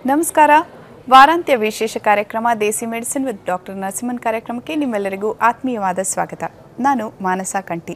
ನಮಸ್ಕಾರ ವಾರಾಂತ್ಯ ವಿಶೇಷ ಕಾರ್ಯಕ್ರಮ desi medicine with doctor Narasimhan ಕಾರ್ಯಕ್ರಮಕ್ಕೆ ನಿಮ್ಮೆಲ್ಲರಿಗೂ ಆತ್ಮೀಯವಾದ ಸ್ವಾಗತ ನಾನು ಮಾನಸ ಕಂಟಿ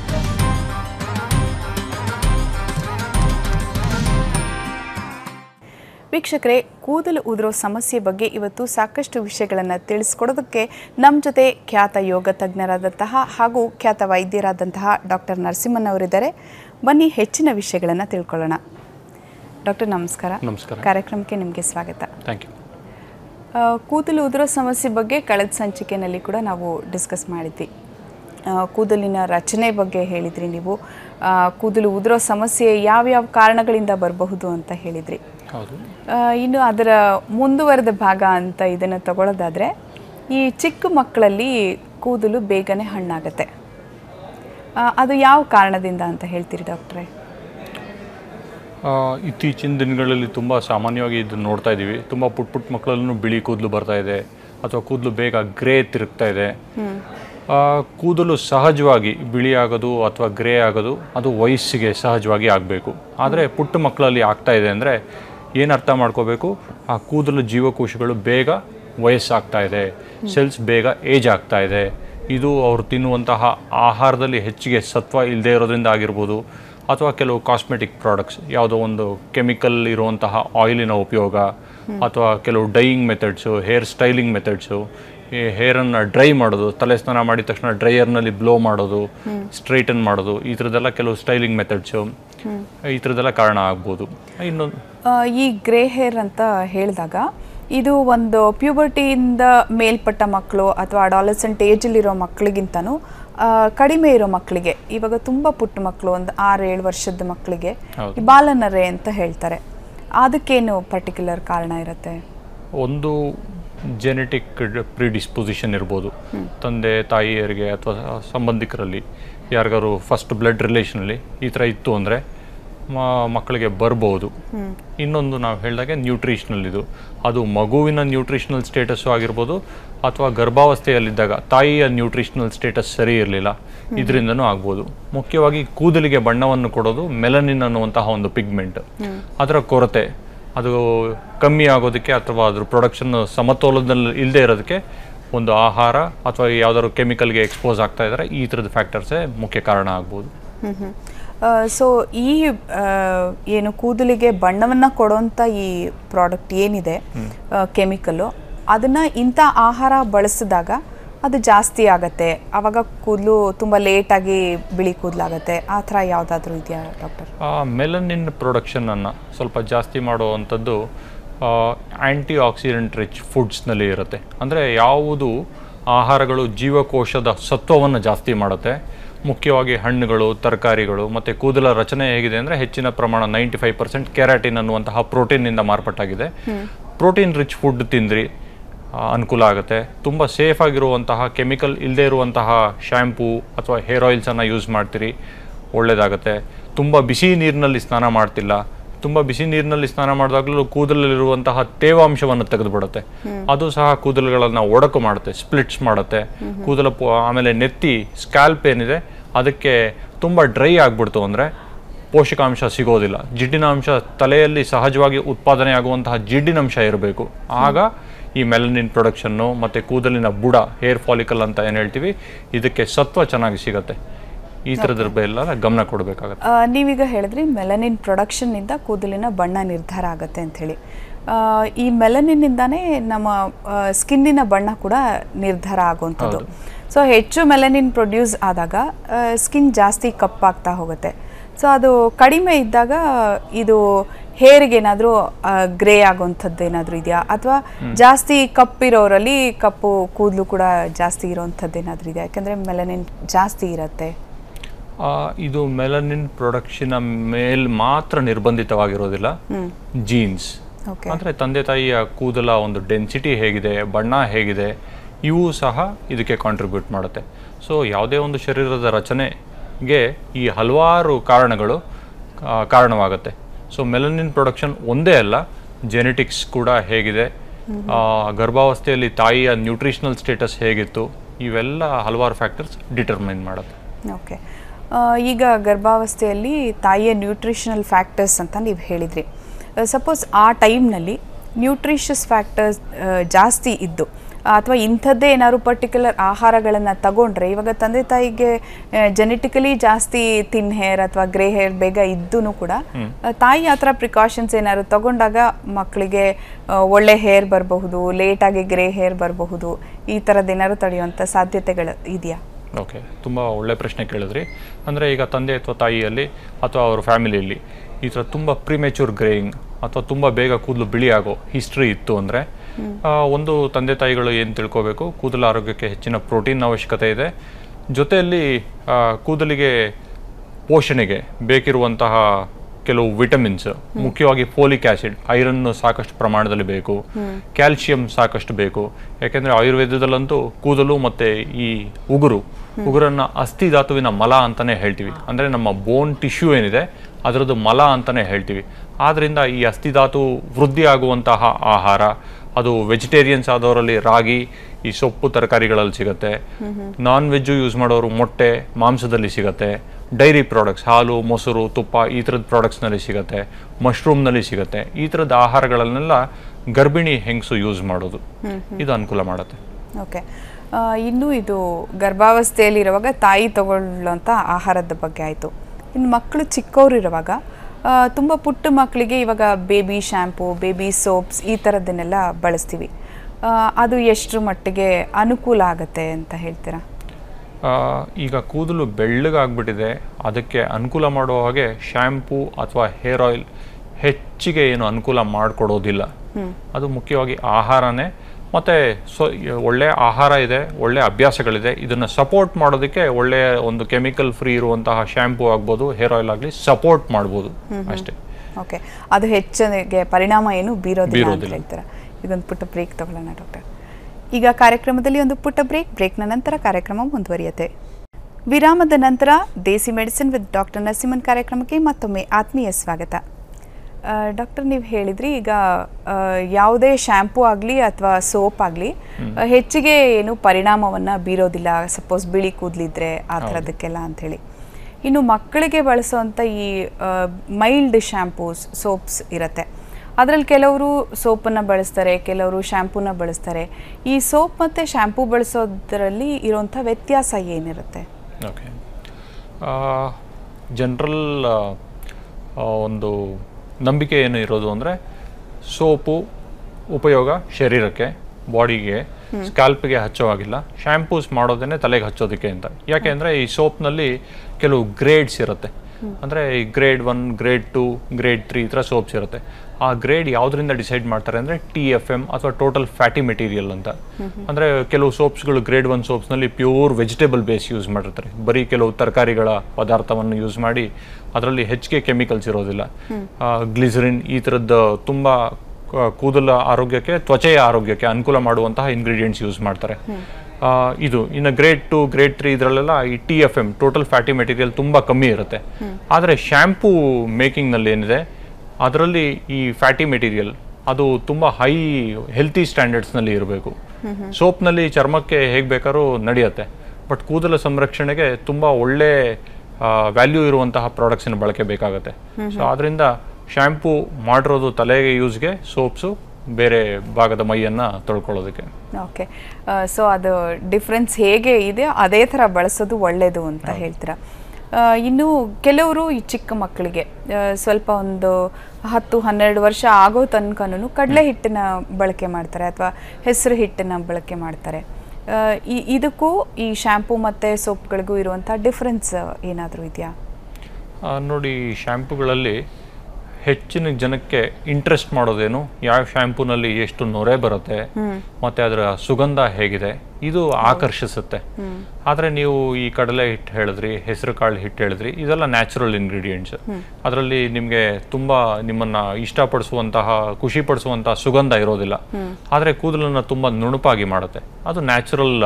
ವೀಕ್ಷಕರೇ ಕೂದಲು ಉದುರೋ ಸಮಸ್ಯೆ ಬಗ್ಗೆ ಇವತ್ತು ಸಾಕಷ್ಟು ವಿಷಯಗಳನ್ನು ತಿಳಿಸ್ಕೊಡೋದಕ್ಕೆ ನಮ್ಮ ಜೊತೆ ಖ್ಯಾತ ಯೋಗ ತಜ್ಞರಾದಂತಹ ಹಾಗೂ ಖ್ಯಾತ ವೈದ್ಯರಾದಂತಹ ಡಾಕ್ಟರ್ ನರಸಿಂಹನ್ ಅವರಿದ್ದಾರೆ ಬನ್ನಿ ಹೆಚ್ಚಿನ ವಿಷಯಗಳನ್ನು ತಿಳ್ಕೊಳ್ಳೋಣ ಡಾಕ್ಟರ್ ನಮಸ್ಕಾರ ನಮಸ್ಕಾರ ಕಾರ್ಯಕ್ರಮಕ್ಕೆ ನಿಮಗೆ ಸ್ವಾಗತ ಥ್ಯಾಂಕ್ ಯು ಆ, ಕೂದಲು ಉದುರೋ ಸಮಸ್ಯೆ ಬಗ್ಗೆ ಕಳೆದ ಸಂಚಿಕೆಯಲ್ಲಿ ಕೂಡ ನಾವು ಡಿಸ್ಕಸ್ ಮಾಡಿದ್ವಿ ಆ, ಕೂದಲಿನ ರಚನೆ ಬಗ್ಗೆ ಹೇಳಿದ್ರಿ ನೀವು ಆ, ಕೂದಲು ಉದುರೋ ಸಮಸ್ಯೆ ಯಾವ್ಯಾವ ಕಾರಣಗಳಿಂದ ಬರಬಹುದು ಅಂತ ಹೇಳಿದ್ರಿ ಹೌದು ಆ, ಇನ್ನು ಅದರ ಮುಂದುವರೆದ ಭಾಗ ಅಂತ ಇದನ್ನು ತಗೊಳ್ಳೋದಾದರೆ ಈ ಚಿಕ್ಕ ಮಕ್ಕಳಲ್ಲಿ ಕೂದಲು ಬೇಗನೆ ಹಣ್ಣಾಗತ್ತೆ ಆ, ಅದು ಯಾವ ಕಾರಣದಿಂದ ಅಂತ ಹೇಳ್ತೀರಿ ಡಾಕ್ಟ್ರೇ ಆ, ಇತ್ತೀಚಿನ ದಿನಗಳಲ್ಲಿ ತುಂಬ ಸಾಮಾನ್ಯವಾಗಿ ಇದನ್ನು ನೋಡ್ತಾ ಇದ್ದೀವಿ ತುಂಬ ಪುಟ್ ಪುಟ್ ಮಕ್ಕಳಲ್ಲೂ ಬಿಳಿ ಕೂದಲು ಬರ್ತಾ ಇದೆ ಅಥವಾ ಕೂದಲು ಬೇಗ ಗ್ರೇ ತಿರುಗ್ತಾ ಇದೆ ಆ, ಕೂದಲು ಸಹಜವಾಗಿ ಬಿಳಿ ಆಗೋದು ಅಥವಾ ಗ್ರೇ ಆಗೋದು ಅದು ವಯಸ್ಸಿಗೆ ಸಹಜವಾಗಿ ಆಗಬೇಕು ಆದರೆ ಪುಟ್ಟ ಮಕ್ಕಳಲ್ಲಿ ಆಗ್ತಾ ಇದೆ ಅಂದರೆ ಏನು ಅರ್ಥ ಮಾಡ್ಕೋಬೇಕು ಆ ಕೂದಲು ಜೀವಕೋಶಗಳು ಬೇಗ ವಯಸ್ಸಾಗ್ತಾ ಇದೆ ಸೆಲ್ಸ್ ಬೇಗ ಏಜ್ ಆಗ್ತಾ ಇದೆ ಇದು ಅವರು ತಿನ್ನುವಂತಹ ಆಹಾರದಲ್ಲಿ ಹೆಚ್ಚಿಗೆ ಸತ್ವ ಇಲ್ಲದೆ ಇರೋದ್ರಿಂದ ಆಗಿರ್ಬೋದು ಅಥವಾ ಕೆಲವು ಕಾಸ್ಮೆಟಿಕ್ ಪ್ರಾಡಕ್ಟ್ಸ್ ಯಾವುದೋ ಒಂದು ಕೆಮಿಕಲ್ ಇರುವಂತಹ ಆಯಿಲಿನ ಉಪಯೋಗ ಅಥವಾ ಕೆಲವು dyeing methods hair styling methods ಈ ಹೇರನ್ನು ಡ್ರೈ ಮಾಡೋದು ತಲೆ ಸ್ನಾನ ಮಾಡಿದ ತಕ್ಷಣ ಡ್ರೈಯರ್ನಲ್ಲಿ ಬ್ಲೋ ಮಾಡೋದು ಸ್ಟ್ರೈಟನ್ ಮಾಡೋದು ಈ ಥರದ್ದೆಲ್ಲ ಕೆಲವು ಸ್ಟೈಲಿಂಗ್ ಮೆಥಡ್ಸು ಈ ಥರದ್ದೆಲ್ಲ ಕಾರಣ ಆಗ್ಬೋದು ಇನ್ನೊಂದು ಆ, ಈ ಗ್ರೇ ಹೇರ್ ಅಂತ ಹೇಳಿದಾಗ ಇದು ಒಂದು ಪ್ಯೂಬರ್ಟಿಯಿಂದ ಮೇಲ್ಪಟ್ಟ ಮಕ್ಕಳು ಅಥವಾ ಅಡಾಲಸೆಂಟ್ ಏಜಲ್ಲಿರೋ ಮಕ್ಕಳಿಗಿಂತನೂ ಆ, ಕಡಿಮೆ ಇರೋ ಮಕ್ಕಳಿಗೆ ಇವಾಗ ತುಂಬ ಪುಟ್ಟ ಮಕ್ಕಳು ಒಂದು ಆರು ಏಳು ವರ್ಷದ ಮಕ್ಕಳಿಗೆ ಹೌದು. ಈ ಬಾಲನರೆ ಅಂತ ಹೇಳ್ತಾರೆ ಅದಕ್ಕೇನು ಪರ್ಟಿಕ್ಯುಲರ್ ಕಾರಣ ಇರುತ್ತೆ ಒಂದು ಜೆನೆಟಿಕ್ ಪ್ರಿಡಿಸ್ಪೊಸಿಷನ್ ಇರ್ಬೋದು ತಂದೆ ತಾಯಿಯರಿಗೆ ಅಥವಾ ಸಂಬಂಧಿಕರಲ್ಲಿ ಯಾರಿಗಾರು ಫಸ್ಟ್ ಬ್ಲಡ್ ರಿಲೇಷನಲ್ಲಿ ಈ ಥರ ಇತ್ತು ಅಂದರೆ ಮಕ್ಕಳಿಗೆ ಬರ್ಬೋದು ಇನ್ನೊಂದು ನಾವು ಹೇಳಿದಾಗೆ ನ್ಯೂಟ್ರಿಷನಲ್ ಇದು ಅದು ಮಗುವಿನ ನ್ಯೂಟ್ರಿಷನಲ್ ಸ್ಟೇಟಸ್ಸು ಆಗಿರ್ಬೋದು ಅಥವಾ ಗರ್ಭಾವಸ್ಥೆಯಲ್ಲಿದ್ದಾಗ ತಾಯಿಯ ನ್ಯೂಟ್ರಿಷನಲ್ ಸ್ಟೇಟಸ್ ಸರಿ ಇರಲಿಲ್ಲ ಇದರಿಂದನೂ ಆಗ್ಬೋದು ಮುಖ್ಯವಾಗಿ ಕೂದಲಿಗೆ ಬಣ್ಣವನ್ನು ಕೊಡೋದು ಮೆಲನಿನ್ ಅನ್ನುವಂತಹ ಒಂದು ಪಿಗ್ಮೆಂಟ್ ಅದರ ಕೊರತೆ ಅದು ಕಮ್ಮಿ ಆಗೋದಕ್ಕೆ ಅಥವಾ ಅದ್ರ ಪ್ರೊಡಕ್ಷನ್ ಸಮತೋಲನದಲ್ಲಿ ಇಲ್ಲದೆ ಇರೋದಕ್ಕೆ ಒಂದು ಆಹಾರ ಅಥವಾ ಯಾವ್ದಾದ್ರು ಕೆಮಿಕಲ್ಗೆ ಎಕ್ಸ್ಪೋಸ್ ಆಗ್ತಾ ಇದ್ದಾರೆ ಈ ಥರದ ಫ್ಯಾಕ್ಟರ್ಸೇ ಮುಖ್ಯ ಕಾರಣ ಆಗ್ಬೋದು ಸೊ ಈ ಆ, ಏನು ಕೂದಲಿಗೆ ಬಣ್ಣವನ್ನು ಕೊಡೋಂಥ ಈ ಪ್ರಾಡಕ್ಟ್ ಏನಿದೆ ಕೆಮಿಕಲ್ಲು ಅದನ್ನು ಇಂಥ ಆಹಾರ ಬಳಸಿದಾಗ ಅದು ಜಾಸ್ತಿ ಆಗತ್ತೆ ಆವಾಗ ಕೂದಲು ತುಂಬ ಲೇಟಾಗಿ ಬಿಳಿ ಕೂದಲಾಗತ್ತೆ ಆ ಥರ ಯಾವುದಾದ್ರೂ ಇದೆಯಾ ಡಾಕ್ಟರ್ ಆ ಮೆಲನಿನ್ ಪ್ರೊಡಕ್ಷನನ್ನು ಸ್ವಲ್ಪ ಜಾಸ್ತಿ ಮಾಡುವಂಥದ್ದು ಆ್ಯಂಟಿ ಆಕ್ಸಿಡೆಂಟ್ ರಿಚ್ ಫುಡ್ಸ್ನಲ್ಲಿ ಇರುತ್ತೆ ಅಂದರೆ ಯಾವುದು ಆಹಾರಗಳು ಜೀವಕೋಶದ ಸತ್ವವನ್ನು ಜಾಸ್ತಿ ಮಾಡುತ್ತೆ ಮುಖ್ಯವಾಗಿ ಹಣ್ಣುಗಳು ತರಕಾರಿಗಳು ಮತ್ತು ಕೂದಲ ರಚನೆ ಹೇಗಿದೆ ಅಂದರೆ ಹೆಚ್ಚಿನ ಪ್ರಮಾಣ ನೈಂಟಿ ಫೈವ್ ಪರ್ಸೆಂಟ್ ಕೆರಾಟಿನ್ ಅನ್ನುವಂತಹ ಪ್ರೋಟೀನಿಂದ ಮಾರ್ಪಟ್ಟಾಗಿದೆ ಪ್ರೋಟೀನ್ ರಿಚ್ ಫುಡ್ ತಿಂದ್ರಿ ಆ, ಅನುಕೂಲ ಆಗುತ್ತೆ ತುಂಬ ಸೇಫ್ ಆಗಿರುವಂತಹ ಕೆಮಿಕಲ್ ಇಲ್ಲದೆ ಇರುವಂತಹ ಶ್ಯಾಂಪೂ ಅಥವಾ ಹೇರ್ ಆಯಿಲ್ಸನ್ನು ಯೂಸ್ ಮಾಡ್ತೀರಿ ಒಳ್ಳೆಯದಾಗುತ್ತೆ ತುಂಬ ಬಿಸಿ ನೀರಿನಲ್ಲಿ ಸ್ನಾನ ಮಾಡ್ತಿಲ್ಲ ತುಂಬ ಬಿಸಿ ನೀರಿನಲ್ಲಿ ಸ್ನಾನ ಮಾಡಿದಾಗಲೂ ಕೂದಲಲ್ಲಿರುವಂತಹ ತೇವಾಂಶವನ್ನು ತೆಗೆದುಬಿಡುತ್ತೆ ಅದು ಸಹ ಕೂದಲುಗಳನ್ನು ಒಡಕು ಮಾಡುತ್ತೆ ಸ್ಪ್ಲಿಟ್ಸ್ ಮಾಡುತ್ತೆ ಕೂದಲ ಪೊ- ಆಮೇಲೆ ನೆತ್ತಿ ಸ್ಕ್ಯಾಲ್ಪ್ ಏನಿದೆ ಅದಕ್ಕೆ ತುಂಬ ಡ್ರೈ ಆಗಿಬಿಡ್ತು ಅಂದರೆ ಪೋಷಕಾಂಶ ಸಿಗೋದಿಲ್ಲ ಜಿಡ್ಡಿನಾಂಶ ತಲೆಯಲ್ಲಿ ಸಹಜವಾಗಿ ಉತ್ಪಾದನೆ ಆಗುವಂತಹ ಜಿಡ್ಡಿನಂಶ ಇರಬೇಕು ಆಗ ಈ ಮೆಲನಿನ್ ಪ್ರೊಡಕ್ಷನ್ನು ಮತ್ತು ಕೂದಲಿನ ಬುಡ ಹೇರ್ ಫಾಲಿಕಲ್ ಅಂತ ಏನು ಹೇಳ್ತೀವಿ ಇದಕ್ಕೆ ಸತ್ವ ಚೆನ್ನಾಗಿ ಸಿಗುತ್ತೆ ಈ ಥರದ ಎಲ್ಲ ಗಮನ ಕೊಡಬೇಕಾಗತ್ತೆ ಆ, ನೀವೀಗ ಹೇಳಿದ್ರಿ ಮೆಲನಿನ್ ಪ್ರೊಡಕ್ಷನ್ನಿಂದ ಕೂದಲಿನ ಬಣ್ಣ ನಿರ್ಧಾರ ಆಗುತ್ತೆ ಅಂಥೇಳಿ ಈ ಮೆಲನಿನ್ನಿಂದಾನೇ ನಮ್ಮ ಸ್ಕಿನ್ನಿನ ಬಣ್ಣ ಕೂಡ ನಿರ್ಧಾರ ಆಗುವಂಥದ್ದು ಸೊ ಹೆಚ್ಚು ಮೆಲನಿನ್ ಪ್ರೊಡ್ಯೂಸ್ ಆದಾಗ ಸ್ಕಿನ್ ಜಾಸ್ತಿ ಕಪ್ಪಾಗ್ತಾ ಹೋಗುತ್ತೆ ಸೊ ಅದು ಕಡಿಮೆ ಇದ್ದಾಗ ಇದು ಹೇರಿಗೆ ಏನಾದರೂ ಗ್ರೇ ಆಗುವಂಥದ್ದು ಏನಾದರೂ ಇದೆಯಾ ಅಥವಾ ಜಾಸ್ತಿ ಕಪ್ಪಿರೋರಲ್ಲಿ ಕಪ್ಪು ಕೂದಲು ಕೂಡ ಜಾಸ್ತಿ ಇರೋವಂಥದ್ದು ಏನಾದರೂ ಇದೆಯಾ ಯಾಕಂದರೆ ಮೆಲನಿನ್ ಜಾಸ್ತಿ ಇರುತ್ತೆ ಆ, ಇದು ಮೆಲನಿನ್ ಪ್ರೊಡಕ್ಷನ್ ಮೇಲ್ ಮಾತ್ರ ನಿರ್ಬಂಧಿತವಾಗಿರೋದಿಲ್ಲ ಜೀನ್ಸ್ ಓಕೆ ಅಂದರೆ ತಂದೆ ತಾಯಿಯ ಕೂದಲ ಒಂದು ಡೆನ್ಸಿಟಿ ಹೇಗಿದೆ ಬಣ್ಣ ಹೇಗಿದೆ ಇವು ಸಹ ಇದಕ್ಕೆ ಕಾಂಟ್ರಿಬ್ಯೂಟ್ ಮಾಡುತ್ತೆ ಸೊ ಯಾವುದೇ ಒಂದು ಶರೀರದ ರಚನೆಗೆ ಈ ಹಲವಾರು ಕಾರಣಗಳು ಆ, ಕಾರಣವಾಗುತ್ತೆ ಸೊ ಮೆಲನಿನ್ ಪ್ರೊಡಕ್ಷನ್ ಒಂದೇ ಅಲ್ಲ ಜೆನೆಟಿಕ್ಸ್ ಕೂಡ ಹೇಗಿದೆ ಆ, ಗರ್ಭಾವಸ್ಥೆಯಲ್ಲಿ ತಾಯಿಯ ನ್ಯೂಟ್ರಿಷನಲ್ ಸ್ಟೇಟಸ್ ಹೇಗಿತ್ತು ಇವೆಲ್ಲ ಹಲವಾರು ಫ್ಯಾಕ್ಟರ್ಸ್ ಡಿಟರ್ಮೈನ್ ಮಾಡುತ್ತೆ ಓಕೆ ಆ, ಈಗ ಗರ್ಭಾವಸ್ಥೆಯಲ್ಲಿ ತಾಯಿಯ ನ್ಯೂಟ್ರಿಷನಲ್ ಫ್ಯಾಕ್ಟರ್ಸ್ ಅಂತ ನೀವು ಹೇಳಿದ್ರಿ ಸಪೋಸ್ ಆ ಟೈಮ್ನಲ್ಲಿ ನ್ಯೂಟ್ರಿಷಸ್ ಫ್ಯಾಕ್ಟರ್ಸ್ ಜಾಸ್ತಿ ಇದ್ದು ಅಥವಾ ಇಂಥದ್ದೇ ಏನಾದ್ರು ಪರ್ಟಿಕ್ಯುಲರ್ ಆಹಾರಗಳನ್ನು ತಗೊಂಡ್ರೆ ಇವಾಗ ತಂದೆ ತಾಯಿಗೆ ಜೆನೆಟಿಕಲಿ ಜಾಸ್ತಿ ತಿನ್ ಹೇರ್ ಅಥವಾ ಗ್ರೇ ಹೇರ್ ಬೇಗ ಇದ್ದೂ ಕೂಡ ಆ, ತಾಯಿ ಆ ಥರ ಪ್ರಿಕಾಷನ್ಸ್ ಏನಾದ್ರು ತಗೊಂಡಾಗ ಮಕ್ಕಳಿಗೆ ಆ, ಒಳ್ಳೆ ಹೇರ್ ಬರಬಹುದು ಲೇಟಾಗಿ ಗ್ರೇ ಹೇರ್ ಬರಬಹುದು ಈ ಥರದ್ದು ಏನಾದ್ರು ತಡೆಯುವಂಥ ಸಾಧ್ಯತೆಗಳು ಇದೆಯಾ ಓಕೆ ತುಂಬ ಒಳ್ಳೆ ಪ್ರಶ್ನೆ ಕೇಳಿದ್ರಿ ಅಂದರೆ ಈಗ ತಂದೆ ಅಥವಾ ತಾಯಿಯಲ್ಲಿ ಅಥವಾ ಅವ್ರ ಫ್ಯಾಮಿಲಿಯಲ್ಲಿ ಈ ಥರ ತುಂಬ ಪ್ರಿಮೆಚೂರ್ ಗ್ರೇಯಿಂಗ್ ಅಥವಾ ತುಂಬ ಬೇಗ ಕೂದಲು ಬಿಳಿ ಆಗೋ ಹಿಸ್ಟ್ರಿ ಇತ್ತು ಅಂದರೆ ಒಂದು ತಂದೆ ತಾಯಿಗಳು ಏನು ತಿಳ್ಕೋಬೇಕು ಕೂದಲ ಆರೋಗ್ಯಕ್ಕೆ ಹೆಚ್ಚಿನ ಪ್ರೋಟೀನ್ ಅವಶ್ಯಕತೆ ಇದೆ ಜೊತೆಯಲ್ಲಿ ಆ, ಕೂದಲಿಗೆ ಪೋಷಣೆಗೆ ಬೇಕಿರುವಂತಹ ಕೆಲವು ವಿಟಮಿನ್ಸ್ ಮುಖ್ಯವಾಗಿ ಫೋಲಿಕ್ ಆಸಿಡ್ ಐರನ್ ಸಾಕಷ್ಟು ಪ್ರಮಾಣದಲ್ಲಿ ಬೇಕು ಕ್ಯಾಲ್ಸಿಯಂ ಸಾಕಷ್ಟು ಬೇಕು ಯಾಕೆಂದ್ರೆ ಆಯುರ್ವೇದದಲ್ಲಂತೂ ಕೂದಲು ಮತ್ತೆ ಈ ಉಗುರು ಉಗುರನ್ನ ಅಸ್ಥಿ ಧಾತುವಿನ ಮಲ ಅಂತಾನೆ ಹೇಳ್ತೀವಿ ಅಂದ್ರೆ ನಮ್ಮ ಬೋನ್ ಟಿಶ್ಯೂ ಏನಿದೆ ಅದರದ್ದು ಮಲ ಅಂತಾನೆ ಹೇಳ್ತೀವಿ ಆದ್ರಿಂದ ಈ ಅಸ್ಥಿ ಧಾತು ವೃದ್ಧಿ ಆಗುವಂತಹ ಆಹಾರ ಅದು ವೆಜಿಟೇರಿಯನ್ಸ್ ಆದವರಲ್ಲಿ ರಾಗಿ ಈ ಸೊಪ್ಪು ತರಕಾರಿಗಳಲ್ಲಿ ಸಿಗುತ್ತೆ ನಾನ್ ವೆಜ್ಜು ಯೂಸ್ ಮಾಡೋರು ಮೊಟ್ಟೆ ಮಾಂಸದಲ್ಲಿ ಸಿಗುತ್ತೆ ಡೈರಿ ಪ್ರಾಡಕ್ಟ್ಸ್ ಹಾಲು ಮೊಸರು ತುಪ್ಪ ಈ ಥರದ ಪ್ರಾಡಕ್ಟ್ಸ್ನಲ್ಲಿ ಸಿಗುತ್ತೆ ಮಶ್ರೂಮ್ನಲ್ಲಿ ಸಿಗುತ್ತೆ ಈ ಥರದ ಆಹಾರಗಳನ್ನೆಲ್ಲ ಗರ್ಭಿಣಿ ಹೆಂಗಸು ಯೂಸ್ ಮಾಡೋದು ಇದು ಅನುಕೂಲ ಮಾಡುತ್ತೆ ಓಕೆ ಇನ್ನು ಇದು ಗರ್ಭಾವಸ್ಥೆಯಲ್ಲಿರುವಾಗ ತಾಯಿ ತಗೊಳ್ಳೋಂಥ ಆಹಾರದ ಬಗ್ಗೆ ಆಯಿತು ಇನ್ನು ಮಕ್ಕಳು ಚಿಕ್ಕವರಿರುವಾಗ ತುಂಬ ಪುಟ್ಟ ಮಕ್ಕಳಿಗೆ ಇವಾಗ ಬೇಬಿ ಶ್ಯಾಂಪು ಬೇಬಿ ಸೋಪ್ಸ್ ಈ ಥರದ್ದನ್ನೆಲ್ಲ ಬಳಸ್ತೀವಿ ಆ, ಅದು ಎಷ್ಟರ ಮಟ್ಟಿಗೆ ಅನುಕೂಲ ಆಗುತ್ತೆ ಅಂತ ಹೇಳ್ತೀರಾ ಆ, ಈಗ ಕೂದಲು ಬೆಳ್ಳಗಾಗ್ಬಿಟ್ಟಿದೆ ಅದಕ್ಕೆ ಅನುಕೂಲ ಮಾಡೋ ಹಾಗೆ ಶ್ಯಾಂಪೂ ಅಥವಾ ಹೇರ್ ಆಯಿಲ್ ಹೆಚ್ಚಿಗೆ ಏನು ಅನುಕೂಲ ಮಾಡಿಕೊಡೋದಿಲ್ಲ ಅದು ಮುಖ್ಯವಾಗಿ ಆಹಾರನೇ ಮತ್ತು ಸೊ ಒಳ್ಳೆ ಆಹಾರ ಇದೆ ಒಳ್ಳೆ ಅಭ್ಯಾಸಗಳಿದೆ ಇದನ್ನು ಸಪೋರ್ಟ್ ಮಾಡೋದಕ್ಕೆ ಒಳ್ಳೆ ಒಂದು ಕೆಮಿಕಲ್ ಫ್ರೀ ಇರುವಂತಹ ಶ್ಯಾಂಪೂ ಆಗ್ಬೋದು ಹೇರ್ ಆಯಿಲ್ ಆಗಲಿ ಸಪೋರ್ಟ್ ಮಾಡ್ಬೋದು ಅಷ್ಟೇ ಓಕೆ ಅದು ಹೆಚ್ಚಿಗೆ ಪರಿಣಾಮ ಏನು ಬೀರೋದಿಲ್ಲ ಅಂತ ಬೀರೋದಿಲ್ಲ. ಹೇಳ್ತೀರಾ ಇದೊಂದು ಪುಟ್ಟ ಬ್ರೇಕ್ ತಗೊಳ್ಳೋಣ ಡಾಕ್ಟರ್ ಈಗ ಕಾರ್ಯಕ್ರಮದಲ್ಲಿ ಒಂದು ಪುಟ್ಟ ಬ್ರೇಕ್ ಬ್ರೇಕ್ನ ನಂತರ ಕಾರ್ಯಕ್ರಮ ಮುಂದುವರಿಯುತ್ತೆ ವಿರಾಮದ ನಂತರ desi medicine with doctor Narasimhan ಕಾರ್ಯಕ್ರಮಕ್ಕೆ ಮತ್ತೊಮ್ಮೆ ಆತ್ಮೀಯ ಸ್ವಾಗತ ಡಾಕ್ಟರ್ ನೀವು ಹೇಳಿದ್ರಿ ಈಗ ಆ, ಯಾವುದೇ ಶ್ಯಾಂಪೂ ಆಗಲಿ ಅಥವಾ ಸೋಪ್ ಆಗಲಿ ಹೆಚ್ಚಿಗೆ ಏನು ಪರಿಣಾಮವನ್ನು ಬೀರೋದಿಲ್ಲ ಸಪೋಸ್ ಬಿಳಿ ಕೂದಲಿದ್ರೆ ಆ ಥರದಕ್ಕೆಲ್ಲ ಅಂಥೇಳಿ ಇನ್ನು ಮಕ್ಕಳಿಗೆ ಬಳಸುವಂಥ ಈ ಮೈಲ್ಡ್ ಶ್ಯಾಂಪೂಸ್ ಸೋಪ್ಸ್ ಇರುತ್ತೆ ಅದರಲ್ಲಿ ಕೆಲವರು ಸೋಪನ್ನು ಬಳಸ್ತಾರೆ ಕೆಲವರು ಶ್ಯಾಂಪೂನ ಬಳಸ್ತಾರೆ ಈ ಸೋಪ್ ಮತ್ತು ಶ್ಯಾಂಪೂ ಬಳಸೋದ್ರಲ್ಲಿ ಇರುವಂಥ ವ್ಯತ್ಯಾಸ ಏನಿರುತ್ತೆ ಓಕೆ ಜನರಲ್ ಒಂದು ನಂಬಿಕೆ ಏನು ಇರೋದು ಅಂದರೆ ಸೋಪು ಉಪಯೋಗ ಶರೀರಕ್ಕೆ ಬಾಡಿಗೆ ಸ್ಕ್ಯಾಲ್ಪ್ಗೆ ಹಚ್ಚೋ ಹಾಗಿಲ್ಲ ಶ್ಯಾಂಪೂಸ್ ಮಾಡೋದೇನೆ ತಲೆಗೆ ಹಚ್ಚೋದಕ್ಕೆ ಅಂತ ಯಾಕೆ ಅಂದರೆ ಈ ಸೋಪ್ನಲ್ಲಿ ಕೆಲವು ಗ್ರೇಡ್ಸ್ ಇರುತ್ತೆ ಅಂದರೆ ಈ grade one grade two grade three ಈ ಥರ ಸೋಪ್ಸ್ ಇರುತ್ತೆ ಆ ಗ್ರೇಡ್ ಯಾವುದರಿಂದ ಡಿಸೈಡ್ ಮಾಡ್ತಾರೆ ಅಂದರೆ ಟಿ ಎಫ್ ಎಮ್ ಅಥವಾ ಟೋಟಲ್ ಫ್ಯಾಟಿ ಮೆಟೀರಿಯಲ್ ಅಂತ ಅಂದರೆ ಕೆಲವು ಸೋಪ್ಸ್ಗಳು ಗ್ರೇಡ್ ಒನ್ ಸೋಪ್ಸ್ನಲ್ಲಿ ಪ್ಯೂರ್ ವೆಜಿಟೇಬಲ್ ಬೇಸ್ ಯೂಸ್ ಮಾಡಿರ್ತಾರೆ ಬರೀ ಕೆಲವು ತರಕಾರಿಗಳ ಪದಾರ್ಥವನ್ನು ಯೂಸ್ ಮಾಡಿ ಅದರಲ್ಲಿ ಹೆಚ್ಚಿಗೆ ಕೆಮಿಕಲ್ಸ್ ಇರೋದಿಲ್ಲ ಗ್ಲಿಸರಿನ್ ಈ ಥರದ್ದು ತುಂಬ ಕ- ಕೂದಲ ಆರೋಗ್ಯಕ್ಕೆ ತ್ವಚೆಯ ಆರೋಗ್ಯಕ್ಕೆ ಅನುಕೂಲ ಮಾಡುವಂತಹ ಇಂಗ್ರೀಡಿಯೆಂಟ್ಸ್ ಯೂಸ್ ಮಾಡ್ತಾರೆ ಆ, ಇದು ಇನ್ನು ಗ್ರೇಡ್ ಟು ಗ್ರೇಡ್ ತ್ರೀ ಇದರಲ್ಲೆಲ್ಲ ಈ T F M total fatty material ತುಂಬ ಕಮ್ಮಿ ಇರುತ್ತೆ ಆದರೆ ಶ್ಯಾಂಪೂ ಮೇಕಿಂಗ್ನಲ್ಲಿ ಏನಿದೆ ಅದರಲ್ಲಿ ಈ ಫ್ಯಾಟಿ ಮೆಟೀರಿಯಲ್ ಅದು ತುಂಬ ಹೈ ಹೆಲ್ತಿ ಸ್ಟ್ಯಾಂಡರ್ಡ್ಸ್ನಲ್ಲಿ ಇರಬೇಕು ಸೋಪ್ನಲ್ಲಿ ಚರ್ಮಕ್ಕೆ ಹೇಗೆ ಬೇಕಾದ್ರೂ ನಡೆಯುತ್ತೆ ಬಟ್ ಕೂದಲ ಸಂರಕ್ಷಣೆಗೆ ತುಂಬ ಒಳ್ಳೆ ವ್ಯಾಲ್ಯೂ ಇರುವಂತಹ ಪ್ರಾಡಕ್ಟ್ಸಿನ ಬಳಕೆ ಬೇಕಾಗುತ್ತೆ ಸೊ ಅದರಿಂದ ಶ್ಯಾಂಪೂ ಮಾಡಿರೋದು ತಲೆಗೆ ಯೂಸ್ಗೆ ಸೋಪ್ಸು ಬೇರೆ ಭಾಗದ ಮೈಯನ್ನು ತೊಳ್ಕೊಳ್ಳೋದಕ್ಕೆ ಓಕೆ ಸೊ ಅದು ಡಿಫ್ರೆನ್ಸ್ ಹೇಗೆ ಇದೆ ಅದೇ ಥರ ಬಳಸೋದು ಒಳ್ಳೆಯದು ಅಂತ ಹೇಳ್ತೀರಾ ಆ, ಇನ್ನು ಕೆಲವರು ಈ ಚಿಕ್ಕ ಮಕ್ಕಳಿಗೆ ಆ, ಸ್ವಲ್ಪ ಒಂದು ಹತ್ತು ಹನ್ನೆರಡು ವರ್ಷ ಆಗೋ ತನಕನೂ ಕಡಲೆ ಹಿಟ್ಟನ್ನ ಬಳಕೆ ಮಾಡ್ತಾರೆ ಅಥವಾ ಹೆಸರು ಹಿಟ್ಟನ್ನ ಬಳಕೆ ಮಾಡ್ತಾರೆ ಆ, ಈ ಇದಕ್ಕೂ ಈ ಶ್ಯಾಂಪೂ ಮತ್ತು ಸೋಪ್ಗಳಿಗೂ ಇರುವಂಥ ಡಿಫ್ರೆನ್ಸ್ ಏನಾದರೂ ಇದೆಯಾ ಆ, ನೋಡಿ ಶ್ಯಾಂಪುಗಳಲ್ಲಿ ಹೆಚ್ಚಿನ ಜನಕ್ಕೆ ಇಂಟ್ರೆಸ್ಟ್ ಮಾಡೋದೇನು ಯಾವ ಶ್ಯಾಂಪೂನಲ್ಲಿ ಎಷ್ಟು ನೊರೆ ಬರುತ್ತೆ ಮತ್ತೆ ಅದರ ಸುಗಂಧ ಹೇಗಿದೆ ಇದು ಆಕರ್ಷಿಸುತ್ತೆ ಆದರೆ ನೀವು ಈ ಕಡಲೆ ಹಿಟ್ಟು ಹೇಳಿದ್ರಿ ಹೆಸರು ಕಾಳು ಹಿಟ್ಟು ಹೇಳಿದ್ರಿ ಇದೆಲ್ಲ ನ್ಯಾಚುರಲ್ ಇಂಗ್ರೀಡಿಯೆಂಟ್ಸ್ ಅದರಲ್ಲಿ ನಿಮಗೆ ತುಂಬ ನಿಮ್ಮನ್ನ ಇಷ್ಟಪಡಿಸುವಂತಹ ಖುಷಿ ಪಡಿಸುವಂತಹ ಸುಗಂಧ ಇರೋದಿಲ್ಲ ಆದರೆ ಕೂದಲನ್ನು ತುಂಬ ನುಣುಪಾಗಿ ಮಾಡುತ್ತೆ ಅದು ನ್ಯಾಚುರಲ್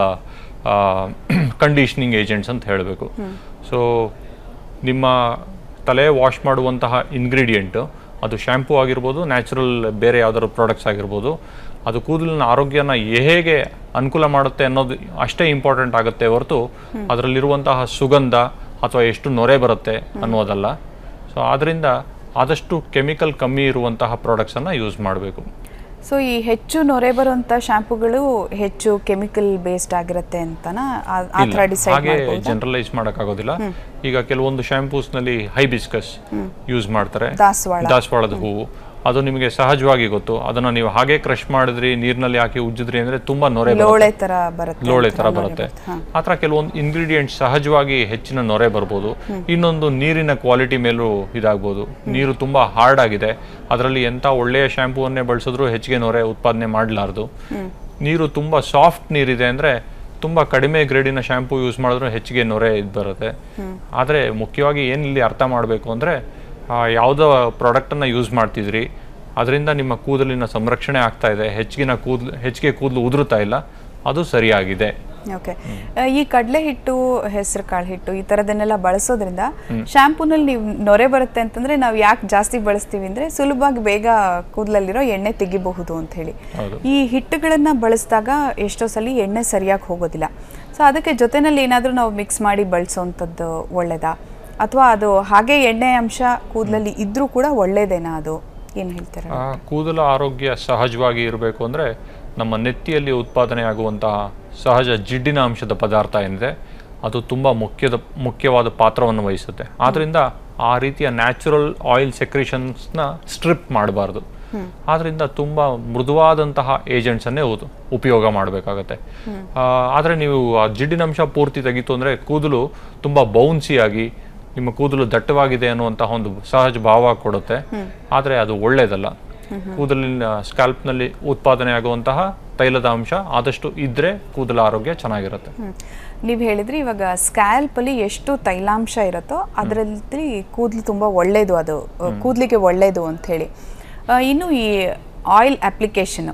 ಕಂಡೀಷನಿಂಗ್ ಏಜೆಂಟ್ಸ್ ಅಂತ ಹೇಳಬೇಕು ಸೊ ನಿಮ್ಮ ತಲೆ ವಾಶ್ ಮಾಡುವಂತಹ ಇಂಗ್ರೀಡಿಯೆಂಟು ಅದು ಶ್ಯಾಂಪೂ ಆಗಿರ್ಬೋದು ನ್ಯಾಚುರಲ್ ಬೇರೆ ಯಾವ್ದಾದ್ರು ಪ್ರಾಡಕ್ಟ್ಸ್ ಆಗಿರ್ಬೋದು ಅದು ಕೂದಲಿನ ಆರೋಗ್ಯನ ಹೇಗೆ ಅನುಕೂಲ ಮಾಡುತ್ತೆ ಅನ್ನೋದು ಅಷ್ಟೇ ಇಂಪಾರ್ಟೆಂಟ್ ಆಗುತ್ತೆ ಹೊರತು ಅದರಲ್ಲಿರುವಂತಹ ಸುಗಂಧ ಅಥವಾ ಎಷ್ಟು ನೊರೆ ಬರುತ್ತೆ ಅನ್ನೋದಲ್ಲ ಸೊ ಆದ್ದರಿಂದ ಆದಷ್ಟು ಕೆಮಿಕಲ್ ಕಮ್ಮಿ ಇರುವಂತಹ ಪ್ರಾಡಕ್ಟ್ಸನ್ನು ಯೂಸ್ ಮಾಡಬೇಕು ಸೊ ಈ ಹೆಚ್ಚು ನೊರೆ ಬರುವಂಥ ಶಾಂಪೂಗಳು ಹೆಚ್ಚು ಕೆಮಿಕಲ್ ಬೇಸ್ಡ್ ಆಗಿರುತ್ತೆ ಅಂತನಾ ಆ- ಆ ಥರ ಡಿಸೈಡ್ ಹಾಗೆ ಮಾಡ್ಬೋದು ಜನರಲೈಸ್ ಮಾಡೋಕ್ಕಾಗೋದಿಲ್ಲ ಈಗ ಕೆಲವೊಂದು shampoos ನಲ್ಲಿ ಹೈಬಿಸ್ಕಸ್ ಯೂಸ್ ಮಾಡ್ತಾರೆ ದಾಸವಾಳ. ದಾಸವಾಳದ ಹೂವು ಅದು ನಿಮಗೆ ಸಹಜವಾಗಿ ಗೊತ್ತು ಅದನ್ನ ನೀವು ಹಾಗೆ ಕ್ರಶ್ ಮಾಡಿದ್ರಿ ನೀರಿನಲ್ಲಿ ಹಾಕಿ ಉಜ್ಜಿದ್ರಿ ಅಂದ್ರೆ ತುಂಬಾ ನೊರೆ ಬರುತ್ತೆ. ಲೋಳೆ ಥರ ಬರುತ್ತೆ ಲೋಳೆ ಅಂತ ತರ ನೊರೆ ಬರುತ್ತೆ ಹಾ. ಆ ಥರ ಕೆಲವೊಂದು ಇಂಗ್ರೀಡಿಯೆಂಟ್ಸ್ ಸಹಜವಾಗಿ ಹೆಚ್ಚಿನ ನೊರೆ ಬರ್ಬೋದು ಇನ್ನೊಂದು ನೀರಿನ ಕ್ವಾಲಿಟಿ ಮೇಲೂ ಇದಾಗ್ಬೋದು ನೀರು ತುಂಬಾ ಹಾರ್ಡ್ ಆಗಿದೆ ಅದರಲ್ಲಿ ಎಂಥ ಒಳ್ಳೆಯ ಶಾಂಪೂವನ್ನೇ ಬಳಸಿದ್ರು ಹೆಚ್ಚಿಗೆ ನೊರೆ ಉತ್ಪಾದನೆ ಮಾಡಲಾರ್ದು ನೀರು ತುಂಬಾ ಸಾಫ್ಟ್ ನೀರಿದೆ ಅಂದ್ರೆ ತುಂಬಾ ಕಡಿಮೆ ಗ್ರೇಡಿನ ಶಾಂಪೂ ಯೂಸ್ ಮಾಡಿದ್ರು ಹೆಚ್ಚಿಗೆ ನೊರೆ ಇದು ಬರುತ್ತೆ ಆದರೆ ಮುಖ್ಯವಾಗಿ ಏನು ಇಲ್ಲಿ ಅರ್ಥ ಮಾಡಬೇಕು ಅಂದರೆ ಯಾವುದೋ ಪ್ರಾಡಕ್ಟನ್ನು ಯೂಸ್ ಮಾಡ್ತಿದ್ರಿ ಅದರಿಂದ ನಿಮ್ಮ ಕೂದಲಿನ ಸಂರಕ್ಷಣೆ ಆಗ್ತಾ ಇದೆ ಹೆಚ್ಚಿನ ಕೂದಲು ಹೆಚ್ಚಿಗೆ ಕೂದಲು ಉದುರುತ್ತಾ ಇಲ್ಲ ಅದು ಸರಿಯಾಗಿದೆ ಓಕೆ ಈ ಕಡಲೆ ಹಿಟ್ಟು ಹೆಸರು ಕಾಳು ಹಿಟ್ಟು ಈ ಥರದನ್ನೆಲ್ಲ ಬಳಸೋದ್ರಿಂದ ಶಾಂಪೂನಲ್ಲಿ ನೀವು ನೊರೆ ಬರುತ್ತೆ ಅಂತಂದ್ರೆ ನಾವು ಯಾಕೆ ಜಾಸ್ತಿ ಬಳಸ್ತೀವಿ ಅಂದ್ರೆ ಸುಲಭವಾಗಿ ಬೇಗ ಕೂದಲಲ್ಲಿರೋ ಎಣ್ಣೆ ತೆಗಿಬಹುದು ಅಂತ ಹೇಳಿ ಹೌದು. ಈ ಹಿಟ್ಟುಗಳನ್ನ ಬಳಸಿದಾಗ ಎಷ್ಟೋ ಸಲ ಎಣ್ಣೆ ಸರಿಯಾಗಿ ಹೋಗೋದಿಲ್ಲ ಸೊ ಅದಕ್ಕೆ ಜೊತೆನಲ್ಲಿ ಏನಾದರೂ ನಾವು ಮಿಕ್ಸ್ ಮಾಡಿ ಬಳಸೋವಂಥದ್ದು ಒಳ್ಳೇದಾ ಅಥವಾ ಅದು ಹಾಗೆ ಎಣ್ಣೆ ಅಂಶ ಕೂದಲಲ್ಲಿ ಇದ್ರೂ ಕೂಡ ಒಳ್ಳೇದೇನಾ ಅದು ಏನು ಹೇಳ್ತಾರೆ ಆ, ಕೂದಲ ಆರೋಗ್ಯ ಸಹಜವಾಗಿ ಇರಬೇಕು ಅಂದರೆ ನಮ್ಮ ನೆತ್ತಿಯಲ್ಲಿ ಉತ್ಪಾದನೆ ಆಗುವಂತಹ ಸಹಜ ಜಿಡ್ಡಿನ ಅಂಶದ ಪದಾರ್ಥ ಏನಿದೆ ಅದು ತುಂಬ ಮುಖ್ಯದ ಮುಖ್ಯವಾದ ಪಾತ್ರವನ್ನು ವಹಿಸುತ್ತೆ ಆದ್ದರಿಂದ ಆ ರೀತಿಯ ನ್ಯಾಚುರಲ್ ಆಯಿಲ್ ಸೆಕ್ರೇಷನ್ಸ್ನ ಸ್ಟ್ರಿಪ್ ಮಾಡಬಾರ್ದು ಆದ್ರಿಂದ ತುಂಬ ಮೃದುವಾದಂತಹ ಏಜೆಂಟ್ಸನ್ನೇ ಉತ್- ಉಪಯೋಗ ಮಾಡಬೇಕಾಗತ್ತೆ ಆದರೆ ನೀವು ಆ ಜಿಡ್ಡಿನ ಅಂಶ ಪೂರ್ತಿ ತೆಗಿತು ಅಂದರೆ ಕೂದಲು ತುಂಬ ಬೌನ್ಸಿಯಾಗಿ ನಿಮ್ಮ ಕೂದಲು ದಟ್ಟವಾಗಿದೆ ಅನ್ನುವಂತಹ ಒಂದು ಸಹಜ ಭಾವ ಕೊಡುತ್ತೆ ಆದರೆ ಅದು ಒಳ್ಳೆಯದಲ್ಲ ಕೂದಲಿನ ಸ್ಕ್ಯಾಲ್ಪ್ನಲ್ಲಿ ಉತ್ಪಾದನೆ ಆಗುವಂತಹ ತೈಲದ ಅಂಶ ಆದಷ್ಟು ಇದ್ರೆ ಕೂದಲ ಆರೋಗ್ಯ ಚೆನ್ನಾಗಿರುತ್ತೆ ನೀವು ಹೇಳಿದ್ರಿ ಇವಾಗ ಸ್ಕ್ಯಾಲ್ಪಲ್ಲಿ ಎಷ್ಟು ತೈಲಾಂಶ ಇರುತ್ತೋ ಅದರಲ್ಲಿ ಕೂದಲು ತುಂಬ ಒಳ್ಳೆಯದು ಅದು ಕೂದಲಿಗೆ ಒಳ್ಳೆಯದು ಅಂತ ಹೇಳಿ ಆ, ಇನ್ನು ಈ ಆಯಿಲ್ ಅಪ್ಲಿಕೇಶನು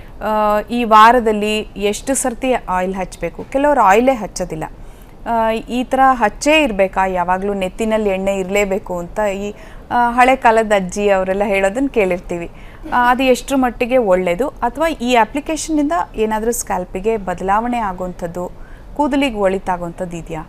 ಈ ವಾರದಲ್ಲಿ ಎಷ್ಟು ಸರ್ತಿ ಆಯಿಲ್ ಹಚ್ಚಬೇಕು ಕೆಲವರು ಆಯಿಲೇ ಹಚ್ಚೋದಿಲ್ಲ ಆ, ಈ ಥರ ಹಚ್ಚೇ ಇರಬೇಕಾ ಯಾವಾಗಲೂ ನೆತ್ತಿನಲ್ಲಿ ಎಣ್ಣೆ ಇರಲೇಬೇಕು ಅಂತ ಈ ಆ, ಹಳೆ ಕಾಲದ ಅಜ್ಜಿ ಅವರೆಲ್ಲ ಹೇಳೋದನ್ನು ಕೇಳಿರ್ತೀವಿ ಆ, ಅದು ಎಷ್ಟರ ಮಟ್ಟಿಗೆ ಒಳ್ಳೆಯದು ಅಥವಾ ಈ ಅಪ್ಲಿಕೇಶನ್ನಿಂದ ಏನಾದರೂ ಸ್ಕ್ಯಾಲ್ಪಿಗೆ ಬದಲಾವಣೆ ಆಗುವಂಥದ್ದು ಕೂದಲಿಗೆ ಒಳಿತಾಗುವಂಥದ್ದು ಇದೆಯಾ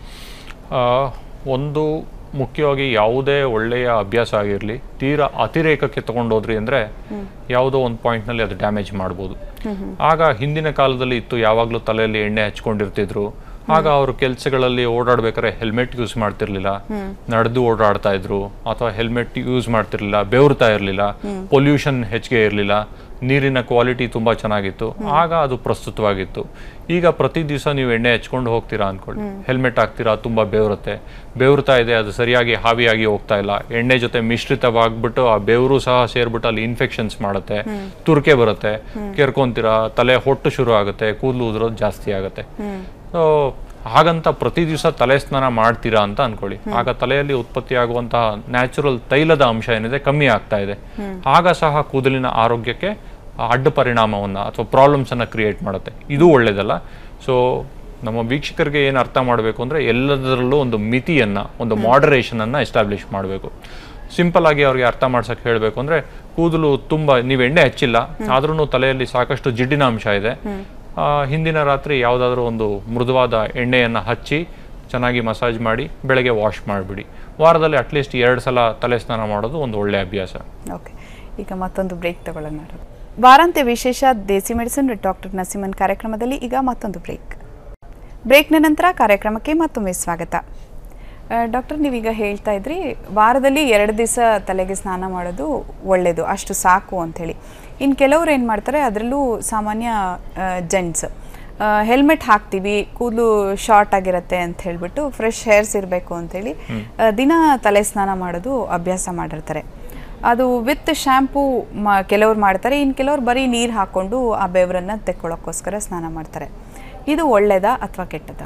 ಆ, ಒಂದು ಮುಖ್ಯವಾಗಿ ಯಾವುದೇ ಒಳ್ಳೆಯ ಅಭ್ಯಾಸ ಆಗಿರಲಿ ತೀರಾ ಅತಿರೇಕಕ್ಕೆ ತಗೊಂಡೋದ್ರಿ ಅಂದರೆ ಯಾವುದೋ ಒಂದು ಪಾಯಿಂಟ್ನಲ್ಲಿ ಅದು ಡ್ಯಾಮೇಜ್ ಮಾಡ್ಬೋದು ಆಗ ಹಿಂದಿನ ಕಾಲದಲ್ಲಿ ಇತ್ತು ಯಾವಾಗಲೂ ತಲೆಯಲ್ಲಿ ಎಣ್ಣೆ ಹಚ್ಕೊಂಡಿರ್ತಿದ್ರು ಆಗ ಅವರು ಕೆಲಸಗಳಲ್ಲಿ ಓಡಾಡ್ಬೇಕಾದ್ರೆ ಹೆಲ್ಮೆಟ್ ಯೂಸ್ ಮಾಡ್ತಿರ್ಲಿಲ್ಲ ನಡೆದು ಓಡಾಡ್ತಾ ಇದ್ರು ಅಥವಾ ಹೆಲ್ಮೆಟ್ ಯೂಸ್ ಮಾಡ್ತಿರ್ಲಿಲ್ಲ ಬೆವರ್ತಾ ಇರಲಿಲ್ಲ ಪೊಲ್ಯೂಷನ್ ಹೆಚ್ಚಿಗೆ ಇರಲಿಲ್ಲ ನೀರಿನ ಕ್ವಾಲಿಟಿ ತುಂಬಾ ಚೆನ್ನಾಗಿತ್ತು ಆಗ ಅದು ಪ್ರಸ್ತುತವಾಗಿತ್ತು ಈಗ ಪ್ರತಿ ದಿವಸ ನೀವು ಎಣ್ಣೆ ಹಚ್ಕೊಂಡು ಹೋಗ್ತೀರಾ ಅನ್ಕೊಳ್ಳಿ ಹೆಲ್ಮೆಟ್ ಹಾಕ್ತೀರಾ ತುಂಬಾ ಬೆವರುತ್ತೆ ಬೆವರ್ತಾ ಇದೆ ಅದು ಸರಿಯಾಗಿ ಹಾವಿಯಾಗಿ ಹೋಗ್ತಾ ಇಲ್ಲ ಎಣ್ಣೆ ಜೊತೆ ಮಿಶ್ರಿತವಾಗ್ಬಿಟ್ಟು ಆ ಬೆವರು ಸಹ ಸೇರ್ಬಿಟ್ಟು ಅಲ್ಲಿ ಇನ್ಫೆಕ್ಷನ್ಸ್ ಮಾಡುತ್ತೆ ತುರ್ಕೆ ಬರುತ್ತೆ ಕೆರ್ಕೊಂತೀರಾ ತಲೆ ಹೊಟ್ಟು ಶುರು ಆಗುತ್ತೆ ಕೂದಲು ಉದುರೋದು ಜಾಸ್ತಿ ಆಗುತ್ತೆ ಸೊ ಹಾಗಂತ ಪ್ರತಿ ದಿವಸ ತಲೆ ಸ್ನಾನ ಮಾಡ್ತೀರಾ ಅಂತ ಅನ್ಕೊಳ್ಳಿ ಆಗ ತಲೆಯಲ್ಲಿ ಉತ್ಪತ್ತಿ ಆಗುವಂತಹ ನ್ಯಾಚುರಲ್ ತೈಲದ ಅಂಶ ಏನಿದೆ ಕಮ್ಮಿ ಆಗ್ತಾ ಇದೆ ಆಗ ಸಹ ಕೂದಲಿನ ಆರೋಗ್ಯಕ್ಕೆ ಅಡ್ಡ ಪರಿಣಾಮವನ್ನ ಅಥವಾ ಪ್ರಾಬ್ಲಮ್ಸ್ ಅನ್ನ ಕ್ರಿಯೇಟ್ ಮಾಡುತ್ತೆ ಇದು ಒಳ್ಳೇದಲ್ಲ ಸೊ ನಮ್ಮ ವೀಕ್ಷಕರಿಗೆ ಏನು ಅರ್ಥ ಮಾಡಬೇಕು ಅಂದ್ರೆ ಎಲ್ಲದರಲ್ಲೂ ಒಂದು ಮಿತಿಯನ್ನ ಒಂದು ಮಾಡರೇಷನ್ ಅನ್ನ ಎಸ್ಟಾಬ್ಲಿಷ್ ಮಾಡಬೇಕು ಸಿಂಪಲ್ ಆಗಿ ಅವ್ರಿಗೆ ಅರ್ಥ ಮಾಡ್ಸಕ್ ಹೇಳಬೇಕು ಅಂದ್ರೆ ಕೂದಲು ತುಂಬಾ ನೀವು ಎಣ್ಣೆ ಹಚ್ಚಿಲ್ಲ ಆದ್ರೂ ತಲೆಯಲ್ಲಿ ಸಾಕಷ್ಟು ಜಿಡ್ಡಿನ ಅಂಶ ಇದೆ ಆ, ಹಿಂದಿನ ರಾತ್ರಿ ಯಾವುದಾದ್ರೂ ಒಂದು ಮೃದುವಾದ ಎಣ್ಣೆಯನ್ನು ಹಚ್ಚಿ ಚೆನ್ನಾಗಿ ಮಸಾಜ್ ಮಾಡಿ ಬೆಳಗ್ಗೆ ವಾಶ್ ಮಾಡಿಬಿಡಿ ವಾರದಲ್ಲಿ ಅಟ್ಲೀಸ್ಟ್ ಎರಡು ಸಲ ತಲೆ ಸ್ನಾನ ಮಾಡೋದು ಒಂದು ಒಳ್ಳೆಯ ಅಭ್ಯಾಸ ಓಕೆ ಈಗ ಮತ್ತೊಂದು ಬ್ರೇಕ್ ತಗೊಳ್ಳೋಣ ವಾರಾಂತ್ಯ ವಿಶೇಷ ದೇಸಿ ಮೆಡಿಸಿನ್ ಡಾಕ್ಟರ್ ನಸೀಮನ್ ಕಾರ್ಯಕ್ರಮದಲ್ಲಿ ಈಗ ಮತ್ತೊಂದು ಬ್ರೇಕ್ ಬ್ರೇಕ್ನ ನಂತರ ಕಾರ್ಯಕ್ರಮಕ್ಕೆ ಮತ್ತೊಮ್ಮೆ ಸ್ವಾಗತ ಆ, ಡಾಕ್ಟರ್ ನೀವೀಗ ಹೇಳ್ತಾ ಇದ್ರಿ ವಾರದಲ್ಲಿ ಎರಡು ದಿವಸ ತಲೆಗೆ ಸ್ನಾನ ಮಾಡೋದು ಒಳ್ಳೆಯದು ಅಷ್ಟು ಸಾಕು ಅಂಥೇಳಿ ಇನ್ನು ಕೆಲವ್ರು ಏನು ಮಾಡ್ತಾರೆ ಅದರಲ್ಲೂ ಸಾಮಾನ್ಯ ಜೆಂಟ್ಸ್ ಹೆಲ್ಮೆಟ್ ಹಾಕ್ತೀವಿ ಕೂದಲು ಶಾರ್ಟ್ ಆಗಿರುತ್ತೆ ಅಂತ ಹೇಳ್ಬಿಟ್ಟು ಫ್ರೆಶ್ ಹೇರ್ಸ್ ಇರಬೇಕು ಅಂಥೇಳಿ ಆ, ದಿನ ತಲೆ ಸ್ನಾನ ಮಾಡೋದು ಅಭ್ಯಾಸ ಮಾಡಿರ್ತಾರೆ ಅದು ವಿತ್ ಶ್ಯಾಂಪೂ ಮ ಕೆಲವ್ರು ಮಾಡ್ತಾರೆ ಇನ್ನು ಕೆಲವ್ರು ಬರೀ ನೀರು ಹಾಕ್ಕೊಂಡು ಆ ಬೆವರನ್ನು ತೆಕ್ಕೊಳ್ಳೋಕ್ಕೋಸ್ಕರ ಸ್ನಾನ ಮಾಡ್ತಾರೆ ಇದು ಒಳ್ಳೇದಾ ಅಥವಾ ಕೆಟ್ಟದಾ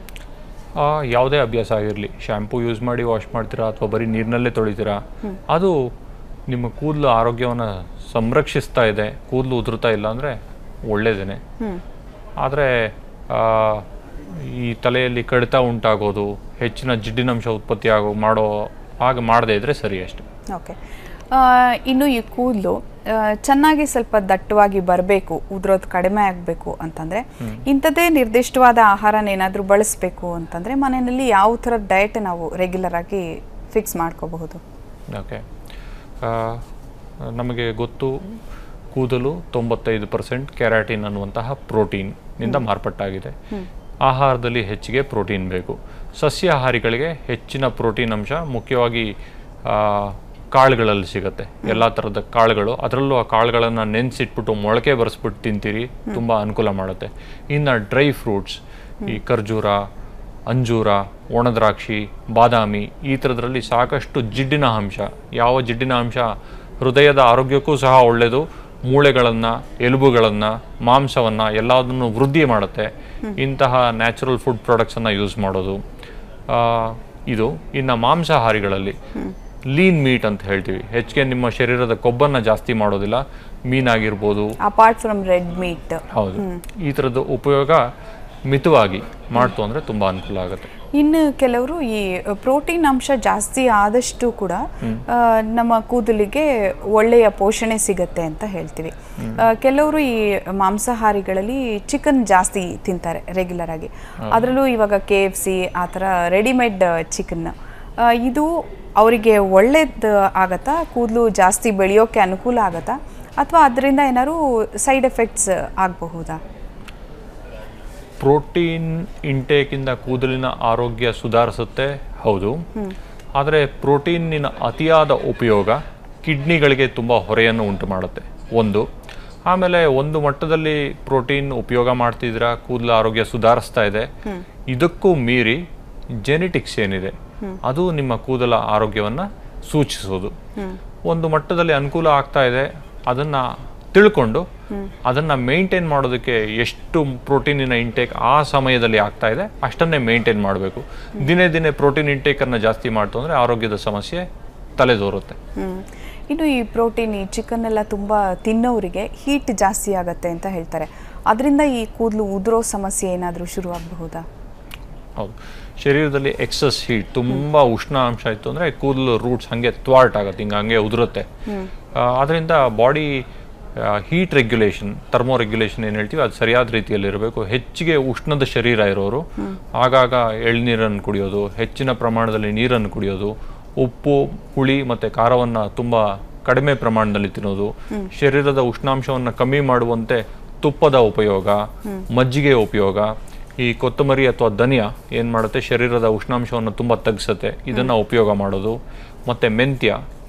ಆ, ಯಾವುದೇ ಅಭ್ಯಾಸ ಆಗಿರಲಿ ಶ್ಯಾಂಪೂ ಯೂಸ್ ಮಾಡಿ ವಾಶ್ ಮಾಡ್ತೀರಾ ಅಥವಾ ಬರೀ ನೀರಿನಲ್ಲೇ ತೊಳಿತೀರಾ ಅದು ನಿಮ್ಮ ಕೂದಲು ಆರೋಗ್ಯವನ್ನು ಸಂರಕ್ಷಿಸ್ತಾ ಇದೆ ಕೂದಲು ಉದುರ್ತಾ ಇಲ್ಲ ಅಂದರೆ ಒಳ್ಳೇದೇನೆ ಆದರೆ ಈ ತಲೆಯಲ್ಲಿ ಕಡಿತ ಉಂಟಾಗೋದು ಹೆಚ್ಚಿನ ಜಿಡ್ಡಿನಂಶ ಉತ್ಪತ್ತಿ ಆಗೋ ಮಾಡೋ ಹಾಗೆ ಮಾಡದೇ ಇದ್ರೆ ಸರಿ ಅಷ್ಟೆ ಓಕೆ ಇನ್ನು ಈ ಕೂದಲು ಚೆನ್ನಾಗಿ ಸ್ವಲ್ಪ ದಟ್ಟವಾಗಿ ಬರಬೇಕು ಉದುರೋದು ಕಡಿಮೆ ಆಗಬೇಕು ಅಂತಂದರೆ ಇಂಥದ್ದೇ ನಿರ್ದಿಷ್ಟವಾದ ಆಹಾರನ ಏನಾದರೂ ಬಳಸಬೇಕು ಅಂತಂದರೆ ಮನೆಯಲ್ಲಿ ಯಾವ ಥರದ ಡಯಟ್ ನಾವು ರೆಗ್ಯುಲರ್ ಆಗಿ ಫಿಕ್ಸ್ ಮಾಡ್ಕೋಬಹುದು ಓಕೆ ನಮಗೆ ಗೊತ್ತು ಕೂದಲು ತೊಂಬತ್ತೈದು ಪರ್ಸೆಂಟ್ ಕೆರಾಟಿನ್ ಅನ್ನುವಂತಹ ಪ್ರೋಟೀನ್ನಿಂದ ಮಾರ್ಪಟ್ಟಾಗಿದೆ ಆಹಾರದಲ್ಲಿ ಹೆಚ್ಚಿಗೆ ಪ್ರೋಟೀನ್ ಬೇಕು ಸಸ್ಯಾಹಾರಿಗಳಿಗೆ ಹೆಚ್ಚಿನ ಪ್ರೋಟೀನ್ ಅಂಶ ಮುಖ್ಯವಾಗಿ ಆ, ಕಾಳುಗಳಲ್ಲಿ ಸಿಗುತ್ತೆ ಎಲ್ಲ ಥರದ ಕಾಳುಗಳು ಅದರಲ್ಲೂ ಆ ಕಾಳುಗಳನ್ನು ನೆನೆಸಿಟ್ಬಿಟ್ಟು ಮೊಳಕೆ ಬರೆಸ್ಬಿಟ್ಟು ತಿಂತೀರಿ ತುಂಬ ಅನುಕೂಲ ಮಾಡುತ್ತೆ ಇನ್ನು ಡ್ರೈ ಫ್ರೂಟ್ಸ್ ಈ ಖರ್ಜೂರ ಅಂಜೂರ ಒಣದ್ರಾಕ್ಷಿ ಬಾದಾಮಿ ಈ ಥರದ್ರಲ್ಲಿ ಸಾಕಷ್ಟು ಜಿಡ್ಡಿನ ಅಂಶ ಯಾವ ಜಿಡ್ಡಿನ ಅಂಶ ಹೃದಯದ ಆರೋಗ್ಯಕ್ಕೂ ಸಹ ಒಳ್ಳೆಯದು ಮೂಳೆಗಳನ್ನು ಎಲುಬುಗಳನ್ನು ಮಾಂಸವನ್ನು ಎಲ್ಲದನ್ನು ವೃದ್ಧಿ ಮಾಡುತ್ತೆ ಇಂತಹ ನ್ಯಾಚುರಲ್ ಫುಡ್ ಪ್ರಾಡಕ್ಟ್ಸನ್ನು ಯೂಸ್ ಮಾಡೋದು ಆ, ಇದು ಇನ್ನು ಮಾಂಸಾಹಾರಿಗಳಲ್ಲಿ ಲೀನ್ ಮೀಟ್ ಅಂತ ಹೇಳ್ತೀವಿ ಹೆಚ್ಚಿಗೆ ನಿಮ್ಮ ಶರೀರದ ಕೊಬ್ಬನ್ನು ಜಾಸ್ತಿ ಮಾಡೋದಿಲ್ಲ ಮೀನಾಗಿರ್ಬೋದು ಅಪಾರ್ಟ್ ಫ್ರಮ್ ರೆಡ್ ಮೀಟ್ ಹೌದು ಈ ಥರದ ಉಪಯೋಗ ಮಿತವಾಗಿ ಮಾಡ್ತು ಅಂದರೆ ತುಂಬ ಅನುಕೂಲ ಆಗುತ್ತೆ ಇನ್ನು ಕೆಲವರು ಈ ಪ್ರೋಟೀನ್ ಅಂಶ ಜಾಸ್ತಿ ಆದಷ್ಟು ಕೂಡ ಆ, ನಮ್ಮ ಕೂದಲಿಗೆ ಒಳ್ಳೆಯ ಪೋಷಣೆ ಸಿಗತ್ತೆ ಅಂತ ಹೇಳ್ತೀವಿ ಆ, ಕೆಲವರು ಈ ಮಾಂಸಾಹಾರಿಗಳಲ್ಲಿ ಚಿಕನ್ ಜಾಸ್ತಿ ತಿಂತಾರೆ ರೆಗ್ಯುಲರ್ ಆಗಿ ಅದರಲ್ಲೂ ಇವಾಗ ಕೆ ಎಫ್ ಸಿ ಆ ಥರ ರೆಡಿಮೇಡ್ ಚಿಕನ್ ಇದು ಅವರಿಗೆ ಒಳ್ಳೇದು ಆಗತ್ತಾ ಕೂದಲು ಜಾಸ್ತಿ ಬೆಳೆಯೋಕೆ ಅನುಕೂಲ ಆಗತ್ತಾ ಅಥವಾ ಅದರಿಂದ ಏನಾದ್ರು ಸೈಡ್ ಎಫೆಕ್ಟ್ಸ್ ಆಗಬಹುದಾ ಪ್ರೋಟೀನ್ ಇಂಟೇಕಿಂದ ಕೂದಲಿನ ಆರೋಗ್ಯ ಸುಧಾರಿಸುತ್ತೆ ಹೌದು ಆದರೆ ಪ್ರೋಟೀನಿನ ಅತಿಯಾದ ಉಪಯೋಗ ಕಿಡ್ನಿಗಳಿಗೆ ತುಂಬ ಹೊರೆಯನ್ನು ಉಂಟು ಮಾಡುತ್ತೆ ಒಂದು ಆಮೇಲೆ ಒಂದು ಮಟ್ಟದಲ್ಲಿ ಪ್ರೋಟೀನ್ ಉಪಯೋಗ ಮಾಡ್ತಿದ್ರ ಕೂದಲ ಆರೋಗ್ಯ ಸುಧಾರಿಸ್ತಾ ಇದೆ ಇದಕ್ಕೂ ಮೀರಿ ಜೆನೆಟಿಕ್ಸ್ ಏನಿದೆ ಅದು ನಿಮ್ಮ ಕೂದಲ ಆರೋಗ್ಯವನ್ನು ಸೂಚಿಸೋದು ಒಂದು ಮಟ್ಟದಲ್ಲಿ ಅನುಕೂಲ ಆಗ್ತಾ ಇದೆ ಅದನ್ನ ತಿಳ್ಕೊಂಡು ಅದನ್ನ ಮೇಂಟೈನ್ ಮಾಡೋದಕ್ಕೆ ಎಷ್ಟು ಪ್ರೋಟೀನಿನ ಇಂಟೇಕ್ ಆ ಸಮಯದಲ್ಲಿ ಆಗ್ತಾ ಇದೆ ಅಷ್ಟನ್ನೇ ಮೇಂಟೈನ್ ಮಾಡಬೇಕು ದಿನೇ ದಿನೇ ಪ್ರೋಟೀನ್ ಇಂಟೇಕನ್ನು ಜಾಸ್ತಿ ಮಾಡ್ತು ಅಂದರೆ ಆರೋಗ್ಯದ ಸಮಸ್ಯೆ ತಲೆದೋರುತ್ತೆ ಹ್ಮ್. ಇನ್ನು ಈ ಪ್ರೋಟೀನ್ ಈ ಚಿಕನ್ ಎಲ್ಲ ತುಂಬ ತಿನ್ನೋರಿಗೆ ಹೀಟ್ ಜಾಸ್ತಿ ಆಗತ್ತೆ ಅಂತ ಹೇಳ್ತಾರೆ ಅದರಿಂದ ಈ ಕೂದಲು ಉದುರೋ ಸಮಸ್ಯೆ ಏನಾದರೂ ಶುರು ಆಗಬಹುದಾ ಹೌದು ಶರೀರದಲ್ಲಿ ಎಕ್ಸಸ್ ಹೀಟ್ ತುಂಬ ಉಷ್ಣಾಂಶ ಇತ್ತು ಅಂದರೆ ಕೂದಲು ರೂಟ್ಸ್ ಹಾಗೆ ಥ್ವಾರ್ಟ್ ಆಗುತ್ತೆ ಹಿಂಗೆ ಹಂಗೆ ಉದುರುತ್ತೆ ಅದರಿಂದ body heat regulation thermoregulation ಏನು ಹೇಳ್ತೀವಿ ಅದು ಸರಿಯಾದ ರೀತಿಯಲ್ಲಿ ಇರಬೇಕು ಹೆಚ್ಚಿಗೆ ಉಷ್ಣದ ಶರೀರ ಇರೋರು ಆಗಾಗ ಎಳ್ನೀರನ್ನು ಕುಡಿಯೋದು ಹೆಚ್ಚಿನ ಪ್ರಮಾಣದಲ್ಲಿ ನೀರನ್ನು ಕುಡಿಯೋದು ಉಪ್ಪು ಹುಳಿ ಮತ್ತು ಖಾರವನ್ನು ತುಂಬ ಕಡಿಮೆ ಪ್ರಮಾಣದಲ್ಲಿ ತಿನ್ನೋದು ಶರೀರದ ಉಷ್ಣಾಂಶವನ್ನು ಕಮ್ಮಿ ಮಾಡುವಂತೆ ತುಪ್ಪದ ಉಪಯೋಗ ಮಜ್ಜಿಗೆ ಉಪಯೋಗ ಈ ಕೊತ್ತಂಬರಿ ಅಥವಾ ಧನಿಯಾ ಏನು ಮಾಡುತ್ತೆ ಶರೀರದ ಉಷ್ಣಾಂಶವನ್ನು ತುಂಬ ತಗ್ಸುತ್ತೆ ಇದನ್ನ ಉಪಯೋಗ ಮಾಡೋದು ಮತ್ತೆ ಮೆಂತ್ಯ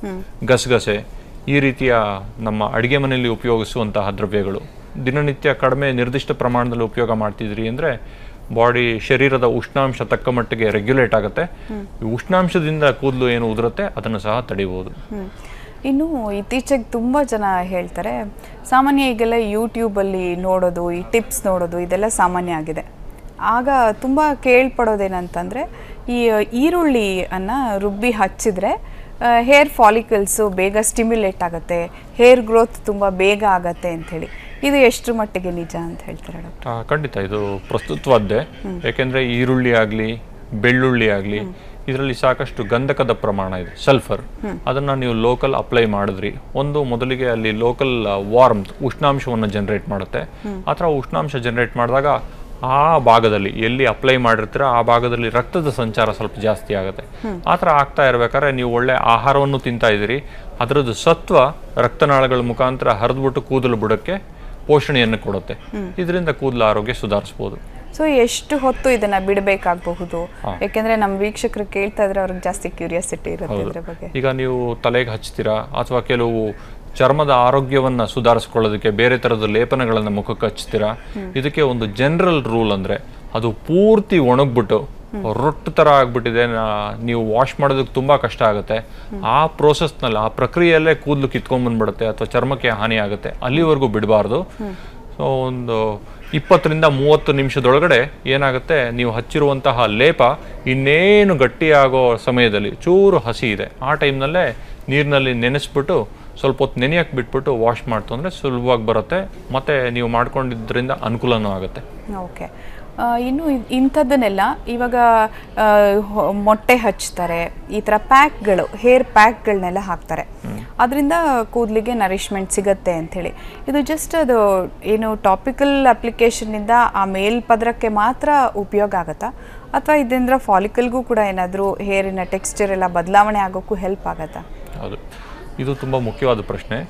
ಗಸಗಸೆ ಈ ರೀತಿಯ ನಮ್ಮ ಅಡಿಗೆ ಮನೆಯಲ್ಲಿ ಉಪಯೋಗಿಸುವಂತಹ ದ್ರವ್ಯಗಳು ದಿನನಿತ್ಯ ಕಡಿಮೆ ನಿರ್ದಿಷ್ಟ ಪ್ರಮಾಣದಲ್ಲಿ ಉಪಯೋಗ ಮಾಡ್ತಿದ್ರಿ ಅಂದರೆ ಬಾಡಿ ಶರೀರದ ಉಷ್ಣಾಂಶ ತಕ್ಕ ಮಟ್ಟಿಗೆ ರೆಗ್ಯುಲೇಟ್ ಆಗುತ್ತೆ ಈ ಉಷ್ಣಾಂಶದಿಂದ ಕೂದಲು ಏನು ಉದುರುತ್ತೆ ಅದನ್ನು ಸಹ ತಡಿಬೋದು ಹ್ಮ್. ಇನ್ನು ಇತ್ತೀಚೆಗೆ ತುಂಬ ಜನ ಹೇಳ್ತಾರೆ ಸಾಮಾನ್ಯ ಈಗೆಲ್ಲ ಯೂಟ್ಯೂಬಲ್ಲಿ ನೋಡೋದು ಈ ಟಿಪ್ಸ್ ನೋಡೋದು ಇದೆಲ್ಲ ಸಾಮಾನ್ಯ ಆಗಿದೆ ಆಗ ತುಂಬ ಕೇಳ್ಪಡೋದೇನಂತಂದರೆ ಈ ಈರುಳ್ಳಿ ಅನ್ನ ರುಬ್ಬಿ ಹಚ್ಚಿದ್ರೆ ಹೇರ್ ಫಾಲಿಕಲ್ಸು ಬೇಗ ಸ್ಟಿಮ್ಯುಲೇಟ್ ಆಗುತ್ತೆ ಹೇರ್ ಗ್ರೋತ್ ತುಂಬ ಬೇಗ ಆಗತ್ತೆ ಅಂಥೇಳಿ ಇದು ಎಷ್ಟರ ಮಟ್ಟಿಗೆ ನಿಜ ಅಂತ ಹೇಳ್ತಾರೆ ಡಾಕ್ಟರ್ ಆ, ಖಂಡಿತ ಇದು ಪ್ರಸ್ತುತವಾದ್ದೇ ಯಾಕೆಂದ್ರೆ ಈರುಳ್ಳಿ ಆಗಲಿ ಬೆಳ್ಳುಳ್ಳಿ ಆಗಲಿ ಇದರಲ್ಲಿ ಸಾಕಷ್ಟು ಗಂಧಕದ ಪ್ರಮಾಣ ಇದೆ ಸಲ್ಫರ್ ಅದನ್ನ ನೀವು ಲೋಕಲ್ ಅಪ್ಲೈ ಮಾಡಿದ್ರಿ ಒಂದು ಮೊದಲಿಗೆ ಅಲ್ಲಿ ಲೋಕಲ್ ವಾರ್ಮ್ತ್ ಉಷ್ಣಾಂಶವನ್ನು ಜನರೇಟ್ ಮಾಡುತ್ತೆ ಆ ಥರ ಉಷ್ಣಾಂಶ ಜನರೇಟ್ ಮಾಡಿದಾಗ ಆ ಭಾಗದಲ್ಲಿ ಎಲ್ಲಿ ಅಪ್ಲೈ ಮಾಡಿರ್ತೀರ ಆ ಭಾಗದಲ್ಲಿ ರಕ್ತದ ಸಂಚಾರ ಸ್ವಲ್ಪ ಜಾಸ್ತಿ ಆಗುತ್ತೆ ಆ ಥರ ಆಗ್ತಾ ಇರ್ಬೇಕಾದ್ರೆ ನೀವು ಒಳ್ಳೆ ಆಹಾರವನ್ನು ತಿಂತಾ ಇದ್ದೀರಿ ಅದರದ್ದು ಸತ್ವ ರಕ್ತನಾಳಗಳ ಮುಖಾಂತರ ಹರಿದ್ಬಿಟ್ಟು ಕೂದಲು ಬುಡಕ್ಕೆ ಪೋಷಣೆಯನ್ನು ಕೊಡುತ್ತೆ ಇದರಿಂದ ಕೂದಲ ಆರೋಗ್ಯ ಸುಧಾರಿಸ್ಬೋದು ಸೊ ಎಷ್ಟು ಹೊತ್ತು ಇದನ್ನ ಬಿಡಬೇಕಾಗಬಹುದು ಯಾಕೆಂದ್ರೆ ನಮ್ಮ ವೀಕ್ಷಕರು ಕೇಳ್ತಾ ಇದ್ರೆ ಅವ್ರಿಗೆ ಜಾಸ್ತಿ ಕ್ಯೂರಿಯಾಸಿಟಿ ಇರುತ್ತೆ ಇದ್ರ ಬಗ್ಗೆ ಈಗ ನೀವು ತಲೆಗೆ ಹಚ್ತೀರಾ ಅಥವಾ ಕೆಲವು ಚರ್ಮದ ಆರೋಗ್ಯವನ್ನ ಸುಧಾರಿಸ್ಕೊಳ್ಳೋದಕ್ಕೆ ಬೇರೆ ಥರದ ಲೇಪನಗಳನ್ನ ಮುಖಕ್ಕೆ ಹಚ್ತೀರಾ ಇದಕ್ಕೆ ಒಂದು ಜನರಲ್ ರೂಲ್ ಅಂದ್ರೆ ಅದು ಪೂರ್ತಿ ಒಣಗ್ಬಿಟ್ಟು ರೊಟ್ಟು ಥರ ಆಗ್ಬಿಟ್ಟಿದೆ ನಾ- ನೀವು ವಾಶ್ ಮಾಡೋದಕ್ಕೆ ತುಂಬಾ ಕಷ್ಟ ಆಗುತ್ತೆ ಆ ಪ್ರೋಸೆಸ್ನಲ್ಲಿ ಆ ಪ್ರಕ್ರಿಯೆಯಲ್ಲೇ ಕೂದಲು ಕಿತ್ಕೊಂಡ್ಬಂದ್ಬಿಡುತ್ತೆ ಅಥವಾ ಚರ್ಮಕ್ಕೆ ಹಾನಿ ಆಗುತ್ತೆ ಅಲ್ಲಿವರೆಗೂ ಬಿಡಬಾರ್ದು ಸೊ ಒಂದು ಇಪ್ಪತ್ತರಿಂದ ಮೂವತ್ತು ನಿಮಿಷದೊಳಗಡೆ ಏನಾಗುತ್ತೆ ನೀವು ಹಚ್ಚಿರುವಂತಹ ಲೇಪ ಇನ್ನೇನು ಗಟ್ಟಿಯಾಗೋ ಸಮಯದಲ್ಲಿ ಚೂರು ಹಸಿ ಇದೆ ಆ ಟೈಮ್ನಲ್ಲೇ ನೀರಿನಲ್ಲಿ ನೆನೆಸ್ಬಿಟ್ಟು ಸ್ವಲ್ಪ ಹೊತ್ತು ನೆನೆಯಕ್ಕೆ ಬಿಟ್ಬಿಟ್ಟು ವಾಶ್ ಮಾಡ್ತು ಅಂದರೆ ಸುಲಭವಾಗಿ ಬರುತ್ತೆ ಮತ್ತು ನೀವು ಮಾಡ್ಕೊಂಡಿದ್ದರಿಂದ ಅನುಕೂಲನೂ ಆಗುತ್ತೆ ಓಕೆ ಇನ್ನು ಇ- ಇಂಥದ್ದನ್ನೆಲ್ಲ ಇವಾಗ ಆ, ಹೊ- ಮೊಟ್ಟೆ ಹಚ್ತಾರೆ ಈ ಥರ ಪ್ಯಾಕ್ಗಳು ಹೇರ್ ಪ್ಯಾಕ್ಗಳನ್ನೆಲ್ಲ ಹಾಕ್ತಾರೆ ಅದರಿಂದ ಕೂದಲಿಗೆ ನರಿಶ್ಮೆಂಟ್ ಸಿಗತ್ತೆ ಅಂಥೇಳಿ ಇದು ಜಸ್ಟ್ ಅದು ಏನು ಟಾಪಿಕಲ್ ಅಪ್ಲಿಕೇಶನ್ನಿಂದ ಆ ಮೇಲ್ಪದರಕ್ಕೆ ಮಾತ್ರ ಉಪಯೋಗ ಆಗುತ್ತಾ ಅಥವಾ ಇದರಿಂದ ಫಾಲಿಕಲ್ಗೂ ಕೂಡ ಏನಾದರೂ ಹೇರಿನ ಟೆಕ್ಸ್ಚರ್ ಎಲ್ಲ ಬದಲಾವಣೆ ಆಗೋಕ್ಕೂ ಹೆಲ್ಪ್ ಆಗತ್ತಾ ಹೌದು ಇದು ತುಂಬ ಮುಖ್ಯವಾದ ಪ್ರಶ್ನೆ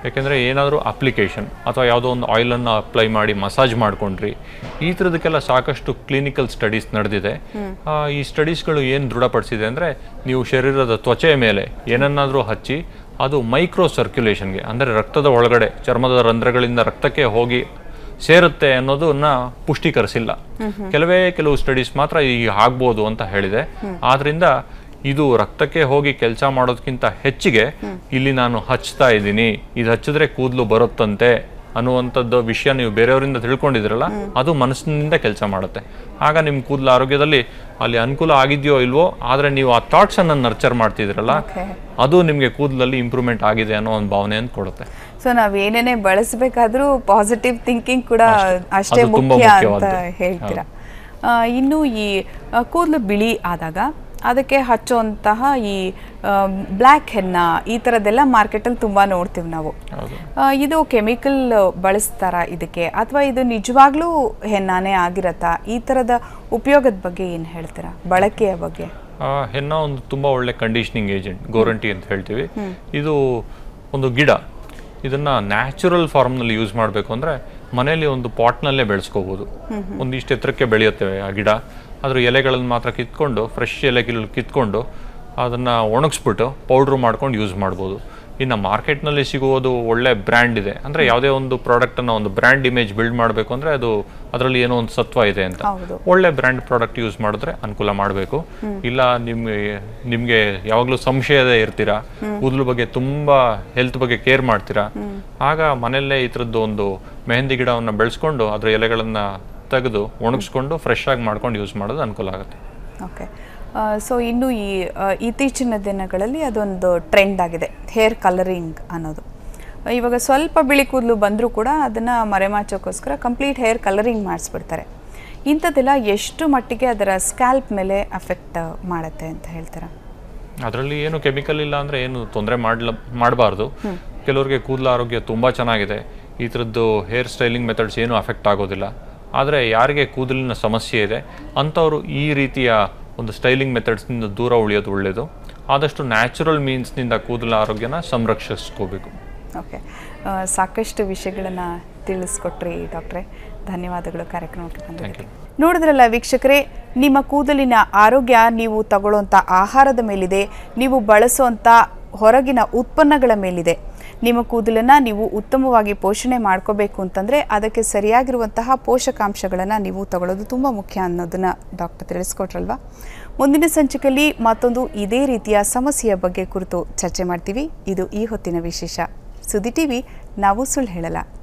ಯಾಕೆಂದರೆ ಏನಾದರೂ ಅಪ್ಲಿಕೇಶನ್ ಅಥವಾ ಯಾವುದೋ ಒಂದು ಆಯಿಲನ್ನು ಅಪ್ಲೈ ಮಾಡಿ ಮಸಾಜ್ ಮಾಡ್ಕೊಂಡ್ರಿ ಈ ಥರದಕ್ಕೆಲ್ಲ ಸಾಕಷ್ಟು ಕ್ಲಿನಿಕಲ್ ಸ್ಟಡೀಸ್ ನಡೆದಿದೆ ಆ, ಈ ಸ್ಟಡೀಸ್ಗಳು ಏನು ದೃಢಪಡಿಸಿದೆ ಅಂದರೆ ನೀವು ಶರೀರದ ತ್ವಚೆಯ ಮೇಲೆ ಏನನ್ನಾದರೂ ಹಚ್ಚಿ ಅದು ಮೈಕ್ರೋ ಸರ್ಕ್ಯುಲೇಷನ್ಗೆ ಅಂದರೆ ರಕ್ತದ ಒಳಗಡೆ ಚರ್ಮದ ರಂಧ್ರಗಳಿಂದ ರಕ್ತಕ್ಕೆ ಹೋಗಿ ಸೇರುತ್ತೆ ಅನ್ನೋದನ್ನ ಪುಷ್ಟೀಕರಿಸಿಲ್ಲ ಕೆಲವೇ ಕೆಲವು ಸ್ಟಡೀಸ್ ಮಾತ್ರ ಈಗ ಆಗ್ಬೋದು ಅಂತ ಹೇಳಿದೆ ಆದ್ರಿಂದ ಇದು ರಕ್ತಕ್ಕೆ ಹೋಗಿ ಕೆಲಸ ಮಾಡೋದಕ್ಕಿಂತ ಹೆಚ್ಚಿಗೆ ಇಲ್ಲಿ ನಾನು ಹಚ್ತಾ ಇದ್ದೀನಿ ಇದು ಹಚ್ಚಿದ್ರೆ ಕೂದಲು ಬರುತ್ತಂತೆ ಅನ್ನುವಂಥದ್ದು ವಿಷಯ ನೀವು ಬೇರೆಯವರಿಂದ ತಿಳ್ಕೊಂಡಿದ್ರಲ್ಲ ಅದು ಮನಸ್ಸಿನಿಂದ ಕೆಲಸ ಮಾಡುತ್ತೆ ಆಗ ನಿಮ್ಮ ಕೂದಲು ಆರೋಗ್ಯದಲ್ಲಿ ಅಲ್ಲಿ ಅನುಕೂಲ ಆಗಿದೆಯೋ ಇಲ್ವೋ ಆದರೆ ನೀವು ಆ ಥಾಟ್ಸ್ ಅನ್ನು ನರ್ಚರ್ ಮಾಡ್ತಿದ್ರಲ್ಲ Okay. ಅದು ನಿಮಗೆ ಕೂದಲಲ್ಲಿ ಇಂಪ್ರೂವ್ಮೆಂಟ್ ಆಗಿದೆ ಅನ್ನೋ ಒಂದು ಭಾವನೆಯನ್ನು ಕೊಡುತ್ತೆ ಸೊ ನಾವ್ ಏನೇನೇ ಬಳಸಬೇಕಾದ್ರೂ ಪಾಸಿಟಿವ್ ಥಿಂಕಿಂಗ್ ಕೂಡ ಅಷ್ಟೇ ಅದು ತುಂಬಾ ಮುಖ್ಯ ಅಂತ ಮುಖ್ಯವಾದ್ದು. ಹೇಳ್ತೀರಾ ಆ, ಇನ್ನು ಈ ಆ, ಕೂದಲು ಬಿಳಿ ಆದಾಗ ಅದಕ್ಕೆ ಹಚ್ಚುವಂತಹ ಈ ಬ್ಲ್ಯಾಕ್ ಹೆನ್ನ ಈ ಥರದ್ದೆಲ್ಲ ಮಾರ್ಕೆಟಲ್ಲಿ ತುಂಬ ನೋಡ್ತೀವಿ ನಾವು ಹೌದು ಆ, ಇದು ಕೆಮಿಕಲ್ ಬಳಸ್ತಾರ ಇದಕ್ಕೆ ಅಥವಾ ಇದು ನಿಜವಾಗ್ಲೂ ಹೆನ್ನಾನೇ ಆಗಿರತ್ತಾ ಈ ಥರದ ಉಪಯೋಗದ ಬಗ್ಗೆ ಏನು ಹೇಳ್ತೀರಾ ಬಳಕೆಯ ಬಗ್ಗೆ ಆ, ಹೆನ್ನ ಒಂದು ತುಂಬ ಒಳ್ಳೆ ಕಂಡೀಷನಿಂಗ್ ಏಜೆಂಟ್ ಗೋರಂಟಿ ಅಂತ ಹೇಳ್ತೀವಿ ಇದು ಒಂದು ಗಿಡ ಇದನ್ನ ನ್ಯಾಚುರಲ್ ಫಾರ್ಮ್ನಲ್ಲಿ ಯೂಸ್ ಮಾಡಬೇಕು ಅಂದರೆ ಮನೆಯಲ್ಲಿ ಒಂದು ಪಾಟ್ನಲ್ಲೇ ಬೆಳೆಸ್ಕೋಬೋದು ಒಂದಿಷ್ಟು ಎತ್ತರಕ್ಕೆ ಬೆಳೆಯುತ್ತವೆ ಆ ಗಿಡ ಅದ್ರ ಎಲೆಗಳನ್ನು ಮಾತ್ರ ಕಿತ್ಕೊಂಡು ಫ್ರೆಶ್ ಎಲೆ ಕಿಲ್ ಕಿತ್ಕೊಂಡು ಅದನ್ನು ಒಣಗಿಸ್ಬಿಟ್ಟು ಪೌಡ್ರ್ ಮಾಡ್ಕೊಂಡು ಯೂಸ್ ಮಾಡ್ಬೋದು ಇನ್ನು ಮಾರ್ಕೆಟ್ನಲ್ಲಿ ಸಿಗುವುದು ಒಳ್ಳೆ ಬ್ರ್ಯಾಂಡ್ ಇದೆ ಅಂದರೆ ಯಾವುದೇ ಒಂದು ಪ್ರಾಡಕ್ಟನ್ನು ಒಂದು ಬ್ರ್ಯಾಂಡ್ ಇಮೇಜ್ ಬಿಲ್ಡ್ ಮಾಡಬೇಕು ಅಂದರೆ ಅದು ಅದರಲ್ಲಿ ಏನೋ ಒಂದು ಸತ್ವ ಇದೆ ಅಂತ ಹೌದು. ಒಳ್ಳೆ ಬ್ರ್ಯಾಂಡ್ ಪ್ರಾಡಕ್ಟ್ ಯೂಸ್ ಮಾಡಿದ್ರೆ ಅನುಕೂಲ ಮಾಡಬೇಕು ಇಲ್ಲ ನಿಮ್ಗೆ ನಿಮಗೆ ಯಾವಾಗಲೂ ಸಂಶಯದೇ ಇರ್ತೀರಾ ಕೂದಲು ಬಗ್ಗೆ ತುಂಬಾ ಹೆಲ್ತ್ ಬಗ್ಗೆ ಕೇರ್ ಮಾಡ್ತೀರಾ ಆಗ ಮನೆಯಲ್ಲೇ ಈ ಥರದ್ದು ಒಂದು ಮೆಹಂದಿ ಗಿಡವನ್ನು ಬೆಳೆಸ್ಕೊಂಡು ಅದ್ರ ಎಲೆಗಳನ್ನ ತೆಗೆದು ಒಣಗಿಸ್ಕೊಂಡು ಫ್ರೆಶ್ ಆಗಿ ಮಾಡ್ಕೊಂಡು ಯೂಸ್ ಮಾಡೋದು ಅನುಕೂಲ ಆಗುತ್ತೆ ಓಕೆ ಸೊ ಇನ್ನು ಈ ಆ, ಇತ್ತೀಚಿನ ದಿನಗಳಲ್ಲಿ ಅದೊಂದು ಟ್ರೆಂಡ್ ಆಗಿದೆ ಹೇರ್ ಕಲರಿಂಗ್ ಅನ್ನೋದು ಇವಾಗ ಸ್ವಲ್ಪ ಬಿಳಿ ಕೂದಲು ಬಂದರೂ ಕೂಡ ಅದನ್ನು ಮರೆಮಾಚೋಕ್ಕೋಸ್ಕರ ಕಂಪ್ಲೀಟ್ ಹೇರ್ ಕಲರಿಂಗ್ ಮಾಡಿಸ್ಬಿಡ್ತಾರೆ ಇಂಥದ್ದೆಲ್ಲ ಎಷ್ಟು ಮಟ್ಟಿಗೆ ಅದರ ಸ್ಕ್ಯಾಲ್ಪ್ ಮೇಲೆ ಅಫೆಕ್ಟ್ ಮಾಡುತ್ತೆ ಅಂತ ಹೇಳ್ತೀರಾ ಅದರಲ್ಲಿ ಏನು ಕೆಮಿಕಲ್ ಇಲ್ಲ ಅಂದರೆ ಏನು ತೊಂದರೆ ಮಾಡ್ಲ ಮಾಡಬಾರ್ದು ಕೆಲವರಿಗೆ ಕೂದಲ ಆರೋಗ್ಯ ತುಂಬ ಚೆನ್ನಾಗಿದೆ ಈ ಥರದ್ದು ಹೇರ್ ಸ್ಟೈಲಿಂಗ್ ಮೆಥಡ್ಸ್ ಏನೂ ಅಫೆಕ್ಟ್ ಆಗೋದಿಲ್ಲ ಆದರೆ ಯಾರಿಗೆ ಕೂದಲಿನ ಸಮಸ್ಯೆ ಇದೆ ಅಂಥವರು ಈ ರೀತಿಯ ಒಂದು ಸ್ಟೈಲಿಂಗ್ ಮೆಥಡ್ಸ್ನಿಂದ ದೂರ ಉಳಿಯೋದು ಒಳ್ಳೆಯದು ಆದಷ್ಟು ನ್ಯಾಚುರಲ್ ಮೀನ್ಸ್ನಿಂದ ಕೂದಲ ಆರೋಗ್ಯನ ಸಂರಕ್ಷಿಸ್ಕೋಬೇಕು ಓಕೆ ಸಾಕಷ್ಟು ವಿಷಯಗಳನ್ನು ತಿಳಿಸ್ಕೊಟ್ರಿ ಡಾಕ್ಟ್ರೆ ಧನ್ಯವಾದಗಳು ಕಾರ್ಯಕ್ರಮಕ್ಕೆ ಬಂದಿದ್ದಕ್ಕೆ ನೋಡಿದ್ರಲ್ಲ ವೀಕ್ಷಕರೇ ನಿಮ್ಮ ಕೂದಲಿನ ಆರೋಗ್ಯ ನೀವು ತಗೊಳ್ಳುವಂಥ ಆಹಾರದ ಮೇಲಿದೆ ನೀವು ಬಳಸುವಂಥ ಹೊರಗಿನ ಉತ್ಪನ್ನಗಳ ಮೇಲಿದೆ ನಿಮ್ಮ ಕೂದಲನ್ನು ನೀವು ಉತ್ತಮವಾಗಿ ಪೋಷಣೆ ಮಾಡ್ಕೋಬೇಕು ಅಂತಂದರೆ ಅದಕ್ಕೆ ಸರಿಯಾಗಿರುವಂತಹ ಪೋಷಕಾಂಶಗಳನ್ನು ನೀವು ತಗೊಳ್ಳೋದು ತುಂಬ ಮುಖ್ಯ ಅನ್ನೋದನ್ನು ಡಾಕ್ಟರ್ ತಿಳಿಸ್ಕೊಟ್ರಲ್ವಾ ಮುಂದಿನ ಸಂಚಿಕೆಯಲ್ಲಿ ಮತ್ತೊಂದು ಇದೇ ರೀತಿಯ ಸಮಸ್ಯೆಯ ಬಗ್ಗೆ ಕುರಿತು ಚರ್ಚೆ ಮಾಡ್ತೀವಿ ಇದು ಈ ಹೊತ್ತಿನ ವಿಶೇಷ ಸುದ್ದಿ ಟಿವಿ ನಾವು ಸುಳ್ಳು ಹೇಳಲ್ಲ